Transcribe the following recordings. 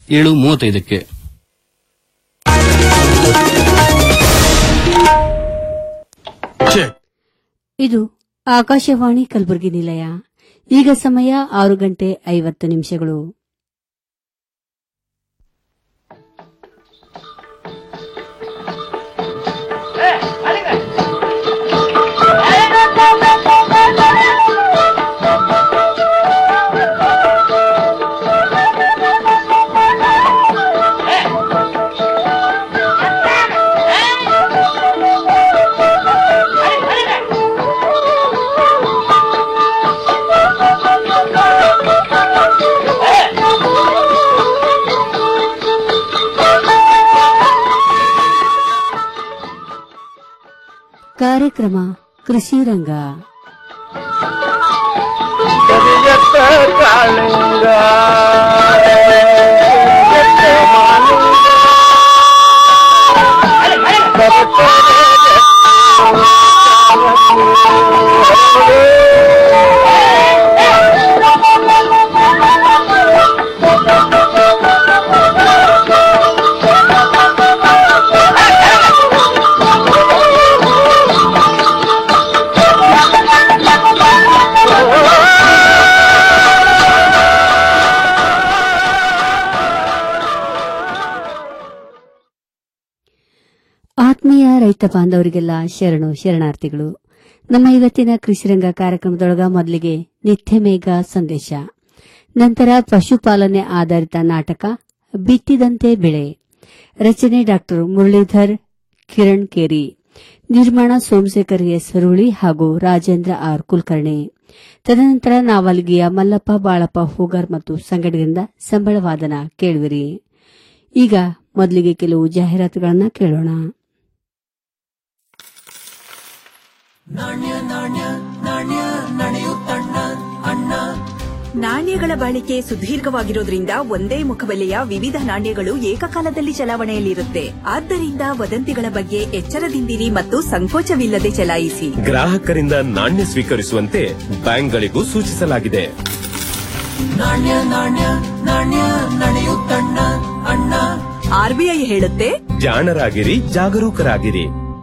ಏಳು ಮೂವತ್ತೈದಕ್ಕೆ ಇದು ಆಕಾಶವಾಣಿ ಕಲಬುರಗಿ ನಿಲಯ ಈಗ ಸಮಯ ಆರು ಗಂಟೆ ಐವತ್ತು ನಿಮಿಷಗಳು ಕಾರ್ಯಕ್ರಮ ಕೃಷಿ ರಂಗ ಆತ್ಮೀಯ ರೈತ ಬಾಂಧವರಿಗೆಲ್ಲ ಶರಣು ಶರಣಾರ್ಥಿಗಳು ನಮ್ಮ ಇವತ್ತಿನ ಕೃಷಿರಂಗ ಕಾರ್ಯಕ್ರಮದೊಳಗ ಮೊದಲಿಗೆ ನಿತ್ಯ ಮೇಘ ಸಂದೇಶ ನಂತರ ಪಶುಪಾಲನೆ ಆಧಾರಿತ ನಾಟಕ ಬಿತ್ತಿದಂತೆ ಬೆಳೆ ರಚನೆ ಡಾಕ್ಟರ್ ಮುರಳೀಧರ್ ಕಿರಣ್ ಕೇರಿ ನಿರ್ಮಾಣ ಸೋಮಶೇಖರ್ ಎಸ್ ಹುರುಳಿ ಹಾಗೂ ರಾಜೇಂದ್ರ ಆರ್ ಕುಲಕರ್ಣಿ ತದನಂತರ ನಾವಲ್ಗಿಯ ಮಲ್ಲಪ್ಪ ಬಾಳಪ್ಪ ಹೂಗಾರ್ ಮತ್ತು ಸಂಗಡದಿಂದ ಸಂಬಳವಾದನ ಕೇಳುವಿರಿ ಈಗ ಮೊದಲಿಗೆ ಕೆಲವು ಜಾಹೀರಾತುಗಳನ್ನ ಕೇಳೋಣ ನಾಣ್ಯಗಳ ಬಾಳಿಕೆ ಸುದೀರ್ಘವಾಗಿರೋದ್ರಿಂದ ಒಂದೇ ಮುಖಬೆಲೆಯ ವಿವಿಧ ನಾಣ್ಯಗಳು ಏಕಕಾಲದಲ್ಲಿ ಚಲಾವಣೆಯಲ್ಲಿರುತ್ತೆ ಆದ್ದರಿಂದ ವದಂತಿಗಳ ಬಗ್ಗೆ ಎಚ್ಚರದಿಂದಿರಿ ಮತ್ತು ಸಂಕೋಚವಿಲ್ಲದೆ ಚಲಾಯಿಸಿ ಗ್ರಾಹಕರಿಂದ ನಾಣ್ಯ ಸ್ವೀಕರಿಸುವಂತೆ ಬ್ಯಾಂಕ್ಗಳಿಗೂ ಸೂಚಿಸಲಾಗಿದೆ ನಾಣ್ಯ ನಾಣ್ಯ ನಾಣ್ಯ ನಡೆಯುತ್ತಣ್ಣ ಅಣ್ಣ ಆರ್ಬಿಐ ಹೇಳುತ್ತೆ ಜಾಣರಾಗಿರಿ ಜಾಗರೂಕರಾಗಿರಿ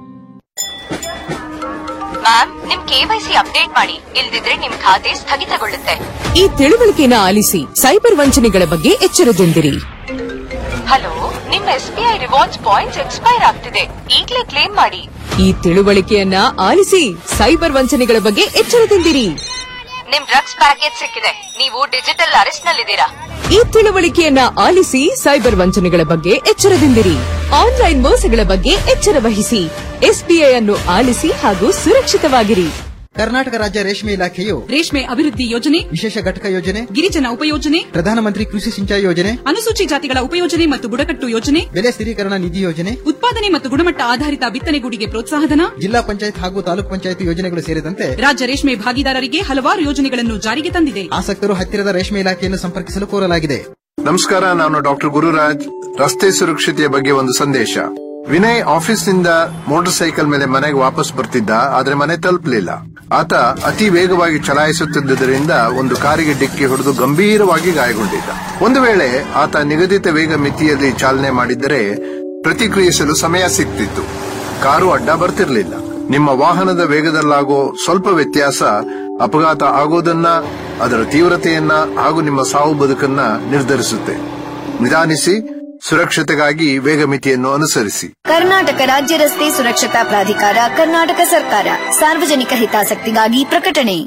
ಮ್ಯಾಮ್ ನಿಮ್ ಕೆವೈಸಿ ಅಪ್ಡೇಟ್ ಮಾಡಿ ಇಲ್ದಿದ್ರೆ ನಿಮ್ ಖಾತೆ ಸ್ಥಗಿತಗೊಳ್ಳುತ್ತೆ ಈ ತಿಳುವಳಿಕೆನ ಆಲಿಸಿ ಸೈಬರ್ ವಂಚನೆಗಳ ಬಗ್ಗೆ ಎಚ್ಚರದಿಂದಿರಿ ಹಲೋ ನಿಮ್ S B I rewards points expire ಆಗ್ತಿದೆ ಈಗ್ಲೇ ಕ್ಲೇಮ್ ಮಾಡಿ ಈ ತಿಳುವಳಿಕೆಯನ್ನ ಆಲಿಸಿ ಸೈಬರ್ ವಂಚನೆಗಳ ಬಗ್ಗೆ ಎಚ್ಚರದಿಂದಿರಿ ನಿಮ್ ಡ್ರಗ್ಸ್ ಪ್ಯಾಕೇಜ್ ಸಿಕ್ಕಿದೆ ನೀವು ಡಿಜಿಟಲ್ ಅರೆಸ್ಟ್ ನಲ್ಲಿದ್ದೀರಾ ಈ ತಿಳುವಳಿಕೆಯನ್ನ ಆಲಿಸಿ ಸೈಬರ್ ವಂಚನೆಗಳ ಬಗ್ಗೆ ಎಚ್ಚರದಿಂದಿರಿ ಆನ್ಲೈನ್ ಮೋಸಗಳ ಬಗ್ಗೆ ಎಚ್ಚರ ವಹಿಸಿ ಎಸ್ಬಿಐ ಅನ್ನು ಆಲಿಸಿ ಹಾಗೂ ಸುರಕ್ಷಿತವಾಗಿರಿ ಕರ್ನಾಟಕ ರಾಜ್ಯ ರೇಷ್ಮೆ ಇಲಾಖೆಯು ರೇಷ್ಮೆ ಅಭಿವೃದ್ಧಿ ಯೋಜನೆ ವಿಶೇಷ ಘಟಕ ಯೋಜನೆ ಗಿರಿಜನ ಉಪಯೋಜನೆ ಪ್ರಧಾನಮಂತ್ರಿ ಕೃಷಿ ಸಿಂಚಾಯಿ ಯೋಜನೆ ಅನುಸೂಚಿ ಜಾತಿಗಳ ಉಪಯೋಜನೆ ಮತ್ತು ಬುಡಕಟ್ಟು ಯೋಜನೆ ಬೆಲೆ ಸ್ಥಿರೀಕರಣ ನಿಧಿ ಯೋಜನೆ ಉತ್ಪಾದನೆ ಮತ್ತು ಗುಣಮಟ್ಟ ಆಧಾರಿತ ಬಿತ್ತನೆಗೂಡಿಗೆ ಪ್ರೋತ್ಸಾಹಧನ ಜಿಲ್ಲಾ ಪಂಚಾಯತ್ ಹಾಗೂ ತಾಲೂಕು ಪಂಚಾಯತ್ ಯೋಜನೆಗಳು ಸೇರಿದಂತೆ ರಾಜ್ಯ ರೇಷ್ಮೆ ಭಾಗಿದಾರರಿಗೆ ಹಲವಾರು ಯೋಜನೆಗಳನ್ನು ಜಾರಿಗೆ ತಂದಿದೆ ಆಸಕ್ತರು ಹತ್ತಿರದ ರೇಷ್ಮೆ ಇಲಾಖೆಯನ್ನು ಸಂಪರ್ಕಿಸಲು ಕೋರಲಾಗಿದೆ ನಮಸ್ಕಾರ ನಾನು ಡಾಕ್ಟರ್ ಗುರುರಾಜ್ ರಸ್ತೆ ಸುರಕ್ಷತೆಯ ಬಗ್ಗೆ ಒಂದು ಸಂದೇಶ ವಿನಯ್ ಆಫೀಸ್ನಿಂದ ಮೋಟಾರ್ ಸೈಕಲ್ ಮೇಲೆ ಮನೆಗೆ ವಾಪಸ್ ಬರ್ತಿದ್ದ ಆದ್ರೆ ಮನೆ ತಲುಪಲಿಲ್ಲ ಆತ ಅತಿ ವೇಗವಾಗಿ ಚಲಾಯಿಸುತ್ತಿದ್ದುದರಿಂದ ಒಂದು ಕಾರಿಗೆ ಡಿಕ್ಕಿ ಹೊಡೆದು ಗಂಭೀರವಾಗಿ ಗಾಯಗೊಂಡಿದ್ದ ಒಂದು ವೇಳೆ ಆತ ನಿಗದಿತ ವೇಗ ಮಿತಿಯಲ್ಲಿ ಚಾಲನೆ ಮಾಡಿದ್ದರೆ ಪ್ರತಿಕ್ರಿಯಿಸಲು ಸಮಯ ಸಿಗ್ತಿತ್ತು ಕಾರು ಅಡ್ಡ ಬರ್ತಿರ್ಲಿಲ್ಲ ನಿಮ್ಮ ವಾಹನದ ವೇಗದಲ್ಲಾಗೋ ಸ್ವಲ್ಪ ವ್ಯತ್ಯಾಸ ಅಪಘಾತ ಆಗೋದನ್ನ ಅದರ ತೀವ್ರತೆಯನ್ನ ಹಾಗೂ ನಿಮ್ಮ ಸಾವು ಬದುಕನ್ನ ನಿರ್ಧರಿಸುತ್ತೆ ನಿಧಾನಿಸಿ ಸುರಕ್ಷತೆಗಾಗಿ ವೇಗ ಮಿತಿಯನ್ನು ಅನುಸರಿಸಿ ಕರ್ನಾಟಕ ರಾಜ್ಯ ರಸ್ತೆ ಸುರಕ್ಷತಾ ಪ್ರಾಧಿಕಾರ ಕರ್ನಾಟಕ ಸರ್ಕಾರ ಸಾರ್ವಜನಿಕ ಹಿತಾಸಕ್ತಿಗಾಗಿ ಪ್ರಕಟಣೆ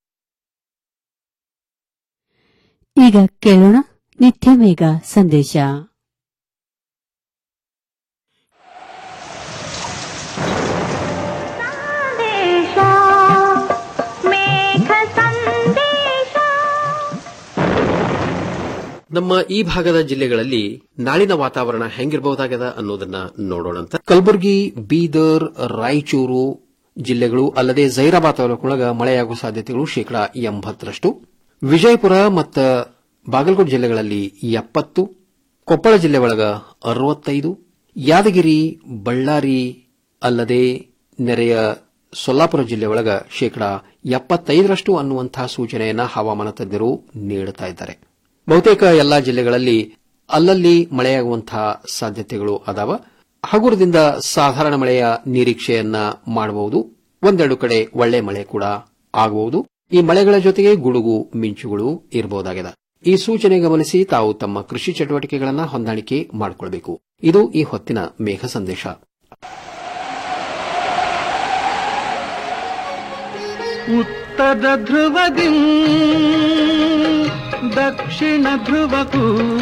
ಈಗ ಕೇಳೋಣ ನಿತ್ಯ ಮೇಘ ಸಂದೇಶ ನಮ್ಮ ಈ ಭಾಗದ ಜಿಲ್ಲೆಗಳಲ್ಲಿ ನಾಳಿನ ವಾತಾವರಣ ಹೆಂಗಿರಬಹುದಾಗದ ಅನ್ನೋದನ್ನ ನೋಡೋಣಂತ ಕಲಬುರಗಿ ಬೀದರ್ ರಾಯಚೂರು ಜಿಲ್ಲೆಗಳು ಅಲ್ಲದೆ ಜೈರಾಬಾದ್ ತಾಲೂಕೊಳಗ ಮಳೆಯಾಗುವ ಸಾಧ್ಯತೆಗಳು ಶೇಕಡಾ ಎಂಬತ್ತರಷ್ಟು ವಿಜಯಪುರ ಮತ್ತು ಬಾಗಲಕೋಟೆ ಜಿಲ್ಲೆಗಳಲ್ಲಿ ಎಪ್ಪತ್ತು ಕೊಪ್ಪಳ ಜಿಲ್ಲೆ ಒಳಗ ಅರವತ್ತೈದು ಯಾದಗಿರಿ ಬಳ್ಳಾರಿ ಅಲ್ಲದೆ ನೆರೆಯ ಸೊಲ್ಲಾಪುರ ಜಿಲ್ಲೆ ಒಳಗ ಶೇಕಡಾ ಎಪ್ಪತ್ತೈದರಷ್ಟು ಅನ್ನುವಂತಹ ಸೂಚನೆಯನ್ನ ಹವಾಮಾನ ತಜ್ಞರು ನೀಡುತ್ತಾ ಇದ್ದಾರೆ ಬಹುತೇಕ ಎಲ್ಲಾ ಜಿಲ್ಲೆಗಳಲ್ಲಿ ಅಲ್ಲಲ್ಲಿ ಮಳೆಯಾಗುವಂತಹ ಸಾಧ್ಯತೆಗಳು ಅದಾವ ಹಗುರದಿಂದ ಸಾಧಾರಣ ಮಳೆಯ ನಿರೀಕ್ಷೆಯನ್ನ ಮಾಡಬಹುದು ಒಂದೆರಡು ಕಡೆ ಒಳ್ಳೆ ಮಳೆ ಕೂಡ ಆಗಬಹುದು ಈ ಮಳೆಗಳ ಜೊತೆಗೆ ಗುಡುಗು ಮಿಂಚುಗಳು ಇರಬಹುದಾಗಿದೆ ಈ ಸೂಚನೆ ಗಮನಿಸಿ ತಾವು ತಮ್ಮ ಕೃಷಿ ಚಟುವಟಿಕೆಗಳನ್ನು ಹೊಂದಾಣಿಕೆ ಮಾಡಿಕೊಳ್ಳಬೇಕು ಇದು ಈ ಹೊತ್ತಿನ ಮೇಘ ಸಂದೇಶ ಉತ್ತರ ಧ್ರುವದಿ ದಕ್ಷಿಣ ಧ್ರುವಕ್ಕೂ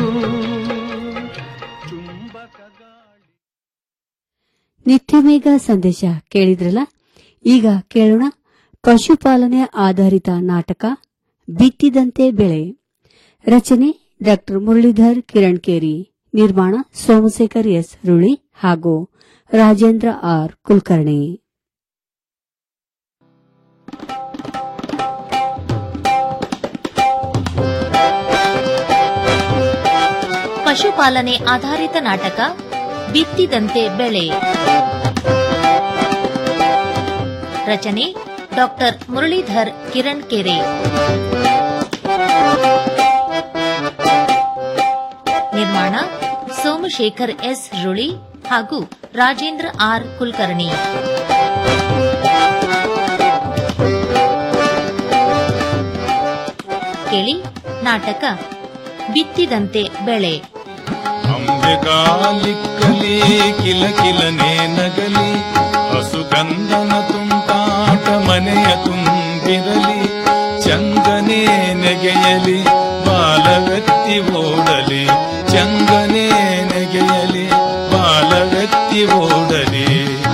ನಿತ್ಯಮೇಘ ಸಂದೇಶ ಕೇಳಿದ್ರಲ್ಲ ಈಗ ಕೇಳೋಣ ಪಶುಪಾಲನೆ ಆಧಾರಿತ ನಾಟಕ ಬಿತ್ತಿದಂತೆ ಬೆಳೆ ರಚನೆ ಡಾಕ್ಟರ್ ಮುರಳೀಧರ್ ಕಿರಣ್ ಕೇರಿ ನಿರ್ಮಾಣ ಸೋಮಶೇಖರ್ ಎಸ್ ರುಳಿ ಹಾಗೂ ರಾಜೇಂದ್ರ ಆರ್ ಕುಲಕರ್ಣಿ ಪಶುಪಾಲನೆ ಆಧಾರಿತ ನಾಟಕ ಬಿತ್ತಿದಂತೆ ಬೆಳೆ ರಚನೆ ಡಾಕ್ಟರ್ ಮುರಳೀಧರ್ ಕಿರಣ್ ಕೆರೆ ನಿರ್ಮಾಣ ಸೋಮಶೇಖರ್ ಎಸ್ ರುಳಿ ಹಾಗೂ ರಾಜೇಂದ್ರ ಆರ್ ಕುಲಕರ್ಣಿ ಕೇಳಿ ನಾಟಕ ಬಿತ್ತಿದಂತೆ ಬೆಳೆ ಅಂಬೆಗಾಲಿಕ್ಕಲಿ ಕಿಲ ಕಿಲನೆ ನಗಲಿ ಹಸುಗಂಧನ ತುಂಟಾಟ ಮನೆಯ ತುಂಬಿರಲಿ ಚಂಗನೆ ನೆಗೆಯಲಿ ಬಾಲವೆತ್ತಿ ಓಡಲಿ ಚಂಗನೆ ನೆಗೆಯಲಿ ಬಾಲವೆತ್ತಿ ಓಡಲಿ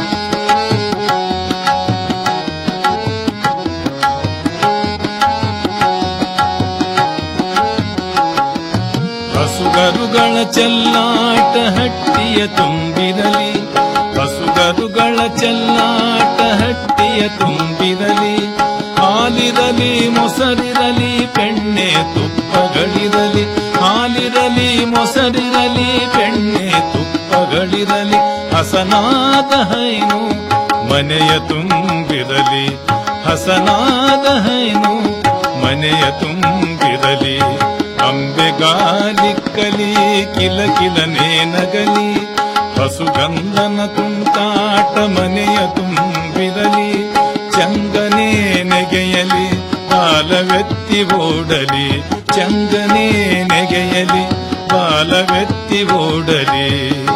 ಹಸುಗರುಗಳ ಚೆಲ್ಲಾಟ ಹಟ್ಟಿಯ ತುಂಬಿರಲಿ ಹಸುಗರುಗಳ ಚೆಲ್ಲಾಟ ಹಟ್ಟಿಯ ತುಂಬಿರಲಿ ಹಾಲಿರಲಿ ಮೊಸರಿರಲಿ ಬೆಣ್ಣೆ ತುಪ್ಪಗಳಿರಲಿ ಹಾಲಿರಲಿ ಮೊಸರಿರಲಿ ಬೆಣ್ಣೆ ತುಪ್ಪಗಳಿರಲಿ ಹಸನಾದ ಹೈನು ಮನೆಯ ತುಂಬಿರಲಿ ಹಸನಾದ ಹೈನು ಮನೆಯ ತುಂಬಿರಲಿ ಅಂಬೆಗಾಲಿಕ್ಕಲಿ ಕಿಲ ಕಿಲನೆ ನಗಲಿ ಹಸುಗಂಧನ ತುಂಟಾಟ ಮನೆಯ ತುಂಬಿರಲಿ ಚಂಗನೆ ನೆಗೆಯಲಿ ಬಾಲವೆತ್ತಿ ಓಡಲಿ ಚಂಗನೆ ನೆಗೆಯಲಿ ಬಾಲವೆತ್ತಿ ಓಡಲಿ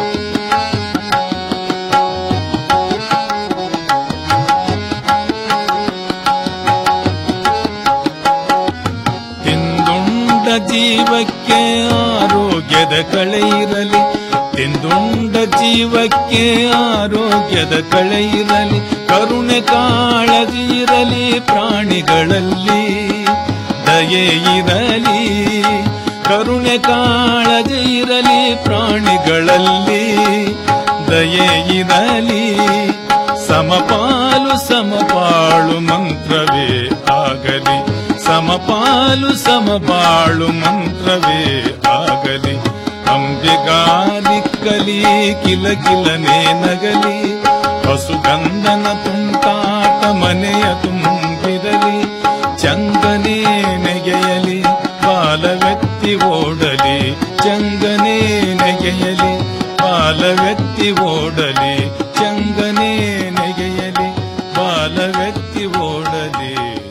ತಿಂದುಂಡ ಜೀವಕ್ಕೆ ಆರೋಗ್ಯದ ಕಳೆ ಇರಲಿ ತಿಂದುಂಡ ಜೀವಕ್ಕೆ ಆರೋಗ್ಯದ ಕಳೆ ಇರಲಿ ಕರುಣೆ ಕಾಳಜಿ ಇರಲಿ ಪ್ರಾಣಿಗಳಲ್ಲಿ ದಯೆ ಇರಲಿ ಕರುಣೆ ಕಾಳಜಿ ಇರಲಿ ಪ್ರಾಣಿಗಳಲ್ಲಿ ದಯೆ ಇರಲಿ ಸಮಪಾಲು ಸಮಪಾಳು ಮಂತ್ರವೇ ಆಗಲಿ ಸಮಪಾಲು ಸಮಬಾಳು ಮಂತ್ರವೇ ಆಗಲಿ ಅಂಬೆಗಾಲಿಕ್ಕಲಿ ಕಿಲ ಕಿಲನೆ ನಗಲಿ ಹಸುಗಂಧನ ತುಂಟಾಟ ಮನೆಯ ತುಂಬಿರಲಿ ಚಂಗನೆ ನೆಗೆಯಲಿ ಬಾಲವೆತ್ತಿ ಓಡಲಿ ಚಂಗನೆ ನೆಗೆಯಲಿ ಬಾಲವೆತ್ತಿ ಓಡಲಿ ಚಂಗನೆ ನೆಗೆಯಲಿ ಬಾಲವೆತ್ತಿ ಓಡಲಿ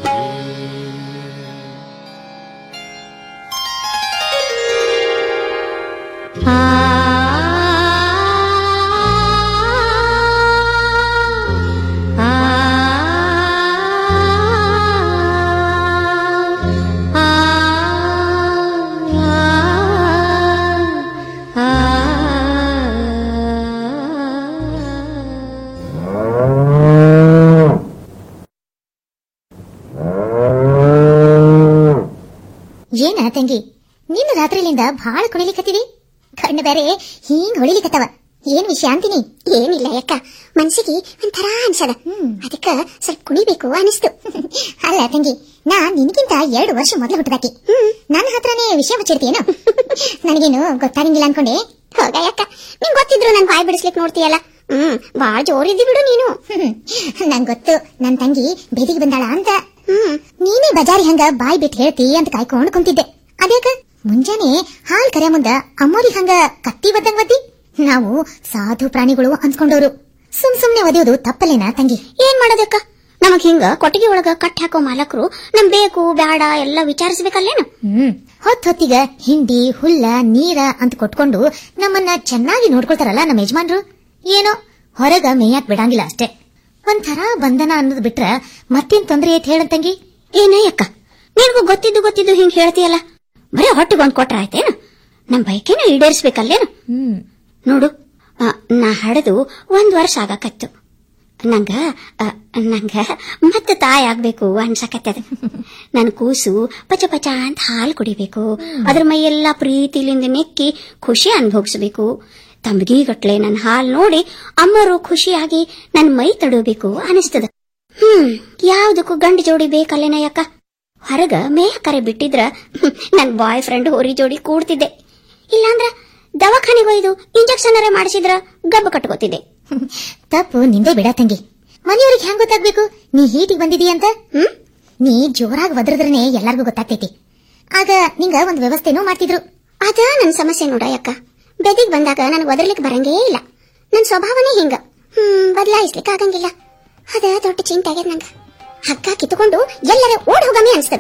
ಏನ ತಂಗಿ ನಿನ್ನ ರಾತ್ರಿಲಿಂದ ಭಾಳ ಕುಣಿಲಿಕತ್ತಿದಿ ಕಣ್ಣು ಬೇರೆ ಹಿಂಗ್ ಹೊಳಿಲಿಕತ್ತವ ಏನ್ ವಿಷಯ ಅಂತೀನಿ ಏನಿಲ್ಲ ಯಾಕ ಮನ್ಸಿಗೆ ಒಂಥರ ಅನ್ಸದ ಅದಕ್ಕ ಸ್ವಲ್ಪ ಕುಣಿಬೇಕು ಅನಿಸ್ತು ಅಲ್ಲ ತಂಗಿ ನಾ ನಿನಗಿಂತ ಎರಡು ವರ್ಷ ಮೊದಲು ಹುಟ್ಟದಾಕಿ ನನ್ನ ಹತ್ರನೇ ವಿಷಯ ಮುಚ್ಚಿರ್ತೀಯೇನು ನನಗೇನು ಗೊತ್ತಾಗಂಗಿಲ್ಲ ಅನ್ಕೊಂಡೆ ಹೋಗ ಯಾಕ ನಿಂಗ್ ಗೊತ್ತಿದ್ರು ನನ್ ಬಾಯ್ ಬಿಡಿಸ್ಲಿಕ್ ನೋಡ್ತೀಯಲ್ಲ ಹ್ಮ್ ಬಾಳ ಜೋರಿದ್ದಿ ಬಿಡು ನೀನು ನಂಗ್ ಗೊತ್ತು ನನ್ ತಂಗಿ ಬೇದಿಗೆ ಬಂದಾಳ ಅಂತ ಹ್ಮ್ ನೀನೇ ಬಜಾರಿ ಹಂಗ ಬಾಯ್ ಬಿಟ್ಟು ಹೇಳ್ತಿ ಅಂತ ಕಾಯ್ಕೊಂಡ್ ಕುಂತಿದ್ದೆ ಅದ್ಯಾಕ ಮುಂಜಾನೆ ಹಾಲ್ ಕರೆ ಮುಂದ ಅಮ್ಮೋರಿಗೆ ಹಂಗ ಕತ್ತಿ ಬದ್ದಂಗ್ ಬದ್ದಿ ನಾವು ಸಾಧು ಪ್ರಾಣಿಗಳು ಅನ್ಸ್ಕೊಂಡವ್ರು ಸುಮ್ ಸುಮ್ನೆ ಒದೆಯೋದು ತಪ್ಪಲೇನಾ ತಂಗಿ ಏನ್ ಮಾಡೋದಕ್ಕ ನಮಗ್ ಹಿಂಗ ಕೊಟ್ಟಿಗೆ ಒಳಗ ಕಟ್ ಹಾಕೋ ಮಾಲಕರು ನಮ್ ಬೇಕು ಬ್ಯಾಡ ಎಲ್ಲ ವಿಚಾರಿಸ್ಬೇಕಲ್ಲೇನು ಹ್ಮ್ ಹೊತ್ ಹೊತ್ತಿಗ ಹಿಂಡಿ ಹುಲ್ಲ ನೀರ ಅಂತ ಕೊಟ್ಕೊಂಡು ನಮ್ಮನ್ನ ಚೆನ್ನಾಗಿ ನೋಡ್ಕೊಳ್ತಾರಲ್ಲ ನಮ್ಮ ಯಜಮಾನ್ರು ಏನೋ ಹೊರಗ ಮೇಯಾಕ್ ಬಿಡಂಗಿಲ್ಲ ಅಷ್ಟೇ ಒಂಥರ ಬಂಧನ ಅನ್ನೋದು ಬಿಟ್ರ ಮತ್ತೇನ್ ತೊಂದ್ರೆ ಐತ್ ಹೇಳಂತಂಗಿ ಏನೇ ಅಕ್ಕ ನಿನಗೂ ಗೊತ್ತಿದ್ದು ಗೊತ್ತಿದ್ದು ಹಿಂಗ್ ಹೇಳ್ತೀಯಲ್ಲ ಬರೀ ಹೊಟ್ಟಿಗೆ ಒಂದ್ ಕೊಟ್ರ ಆಯ್ತೇನು ನಮ್ ಬೈಕೇನು ಈಡೇರಿಸ್ಬೇಕಲ್ಲೇನು ನೋಡು ಆ, ನಾ ಹಡದು ಒಂದ್ ವರ್ಷ ಆಗಾಕತ್ತು ನಂಗ ಆ, ನಂಗ ಮತ್ತೆ ತಾಯಿ ಆಗ್ಬೇಕು ಅನ್ಸಕತ್ತದ ನನ್ ಕೂಸು ಪಚ ಪಚ ಅಂತ ಹಾಲು ಕುಡಿಬೇಕು ಅದ್ರ ಮೈಯೆಲ್ಲ ಪ್ರೀತಿಲಿಂದ ನೆಕ್ಕಿ ಖುಷಿ ಅನುಭವಿಸ್ಬೇಕು ತಂಬಿಗೆ ಗಟ್ಲೆ ನನ್ ಹಾಲ್ ನೋಡಿ ಅಮ್ಮರು ಖುಷಿಯಾಗಿ ನನ್ ಮೈ ತಡಬೇಕು ಅನಿಸ್ತದ ಹ್ಮ್ ಯಾವ್ದಕ್ಕೂ ಗಂಡು ಜೋಡಿ ಬೇಕಲ್ಲೇನ ಯಾಕ ಹೊರಗ ಮೇಯ ಕರೆ ಬಿಟ್ಟಿದ್ರ ಹ್ಮ್, ನನ್ ಬಾಯ್ ಫ್ರೆಂಡ್ ಹೋರಿ ಜೋಡಿ ಕೂಡ್ತಿದ್ದೆ ಇಲ್ಲಾಂದ್ರ ದವಾಖಾನೆಗೆ ಒಯ್ದು ಇಂಜೆಕ್ಷನ್ ಮಾಡಿಸಿದ್ರ ಗಬ್ಬ ಕಟ್ಕೋತಿದ್ದೆ ತಪ್ಪು ನಿಂದೆ ಬಿಡ ತಂಗಿ ಮನೆಯವ್ರಿಗೆ ಹೆಂಗ್ ಗೊತ್ತಾಗ್ಬೇಕು ನೀ ಹೀಟಿಗೆ ಬಂದಿದೀಯ ಅಂತ ಹ್ಮ್ ನೀ ಜೋರಾಗಿ ಒದ್ರದ್ರನೆ ಎಲ್ಲಾರ್ಗೂ ಗೊತ್ತಾಗ್ತೈತಿ ಆಗ ನಿಂಗ ಒಂದ್ ವ್ಯವಸ್ಥೆನೂ ಮಾಡ್ತಿದ್ರು ಅದ ನನ್ ಸಮಸ್ಯೆ ನೋಡ ಯಾಕ ಬೆದಿಗ್ ಬಂದಾಗ ನನಗೆ ಒದರ್ಲಿಕ್ ಬರಂಗೇ ಇಲ್ಲ ನನ್ ಸ್ವಭಾವನೇ ಹಿಂಗ ಹ್ಮ್ ಬದಲಾಯಿಸ್ಲಿಕ್ಕೆ ಆಗಂಗಿಲ್ಲ ಅದ ದೊಡ್ಡ ಚಿಂತೆ ಆಗ್ಯದ ನಂಗ ಹಗ್ಗ ಕಿತ್ತುಕೊಂಡು ಎಲ್ಲರ ಓಡ್ ಹೋಗಮೆ ಅನ್ಸ್ತದ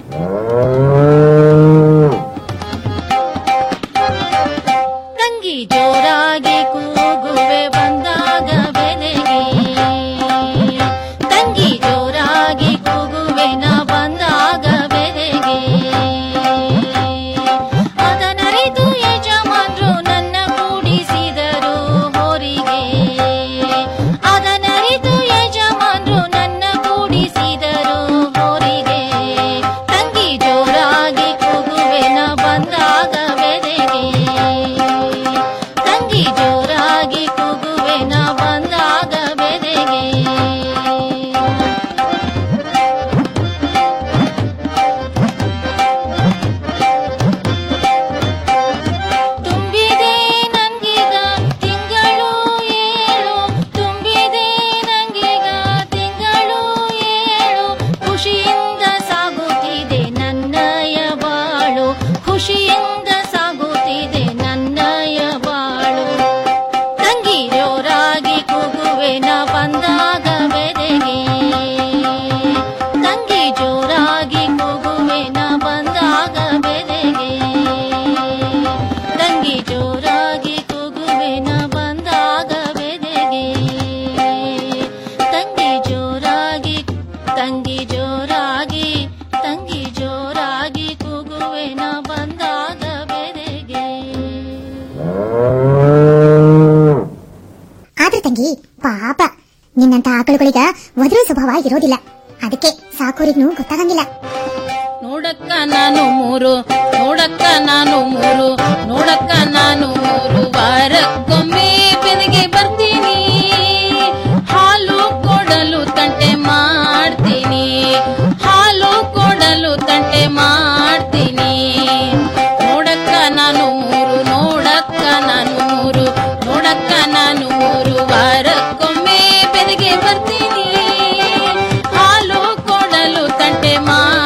ತಂಗಿ ಜೋರಾಗಿ ಕೂಗುವೆ ಬಂದಾಗ ಬೆಲೆಗೆ ತಂಗಿ ಜೋರಾಗಿ ಕೂಗುವೆ ನಾ ಬಂದಾಗ ಬೆಲೆಗೆ ಅದನರಿತು ಯಜಮಾನ್ರು ನನ್ನ ಕೂಡಿಸಿದರು ಹೋರಿಗೆ ಅದನರಿತು ಯಜಮಾನ್ರು ನನ್ನ ಕೂಡಿಸಿದರು ಹೋರಿಗೆ ತಂಗಿ ಜೋರಾಗಿ ಕೂಗುವೆ ನಾ ಬಂದಾಗ ಬೆಲೆಗೆ ತಂಗಿ ಜೋರಾಗಿ ಕೂಗುವೆ ನಾ ಬಂದಾಗ ಬೆಲೆಗೆ ತುಂಬಿದೆ ನಂಗೀಗ ತಿಂಗಳು ಏಳು ತುಂಬಿದೆ ನಂಗೀಗ ತಿಂಗಳು ಏಳು ಖುಷಿಯಿಂದ ಸಾಗುತ್ತಿದೆ ನನ್ನಯ ಬಾಳು ಖುಷಿಯಿಂದ ಸಾಗುತ್ತಿದೆ ನನ್ನಯ ಬಾಳು ತಂಗಿ ಜೋರಾಗಿ ಕೂಗುವೆ ನಾ ಬಂದಾಗ ಬೆದೆಗೆ ತಂಗಿ ಜೋರಾಗಿ ಕೂಗುವೆ ನಾ ಬಂದಾಗ ಬೆದೆಗೆ ತಂಗಿ ಜೋರಾಗಿ ಕೂಗುವೆ ನಾ ಬಂದಾಗ ಬೆದೆಗೆ ತಂಗಿ ಜೋರಾಗಿ ತಂಗಿ ಜೋರಾಗಿ ತಂಗಿ ಜೋರಾಗಿ ಕೂಗುವೆ ನಾ ಬಂದಾಗ ಬೆದೆಗೆ ಆದ್ರೆ ತಂಗಿ ಪಾಪ ನಿನ್ನಂತ ಆಕಳುಗಳಿಗ ಒದರೋ ಸ್ವಭಾವ ಇರೋದಿಲ್ಲ ಅದಕ್ಕೆ ಸಾಕೋರಿಗ್ನು ಗೊತ್ತಾಗಂಗಿಲ್ಲ ನೋಡಕ್ಕ ನಾನು ಮೂರು ನೋಡಕ್ಕ ನಾನು ಮೂರು ನೋಡಕ್ಕ ನಾನು ಮೂರು ವಾರಕ್ಕೊಮ್ಮೆ ಬೆನಗೆ ಬರ್ತೀನಿ ಹಾಲು ಕೊಡಲು ತಂಟೆ ಮಾಡ್ತೀನಿ ಹಾಲು ಕೊಡಲು ತಂಟೆ ಮಾಡ್ತೀನಿ ನೋಡಕ್ಕ ನಾನು ಮೂರು ನೋಡಕ್ಕ ನಾನು ಮೂರು ನೋಡಕ್ಕ ನಾನು ಮೂರು ವಾರಕ್ಕೊಮ್ಮೆ ಬೆನಗೆ ಬರ್ತೀನಿ ಹಾಲು ಕೊಡಲು ತಂಟೆ ಮಾಡಿ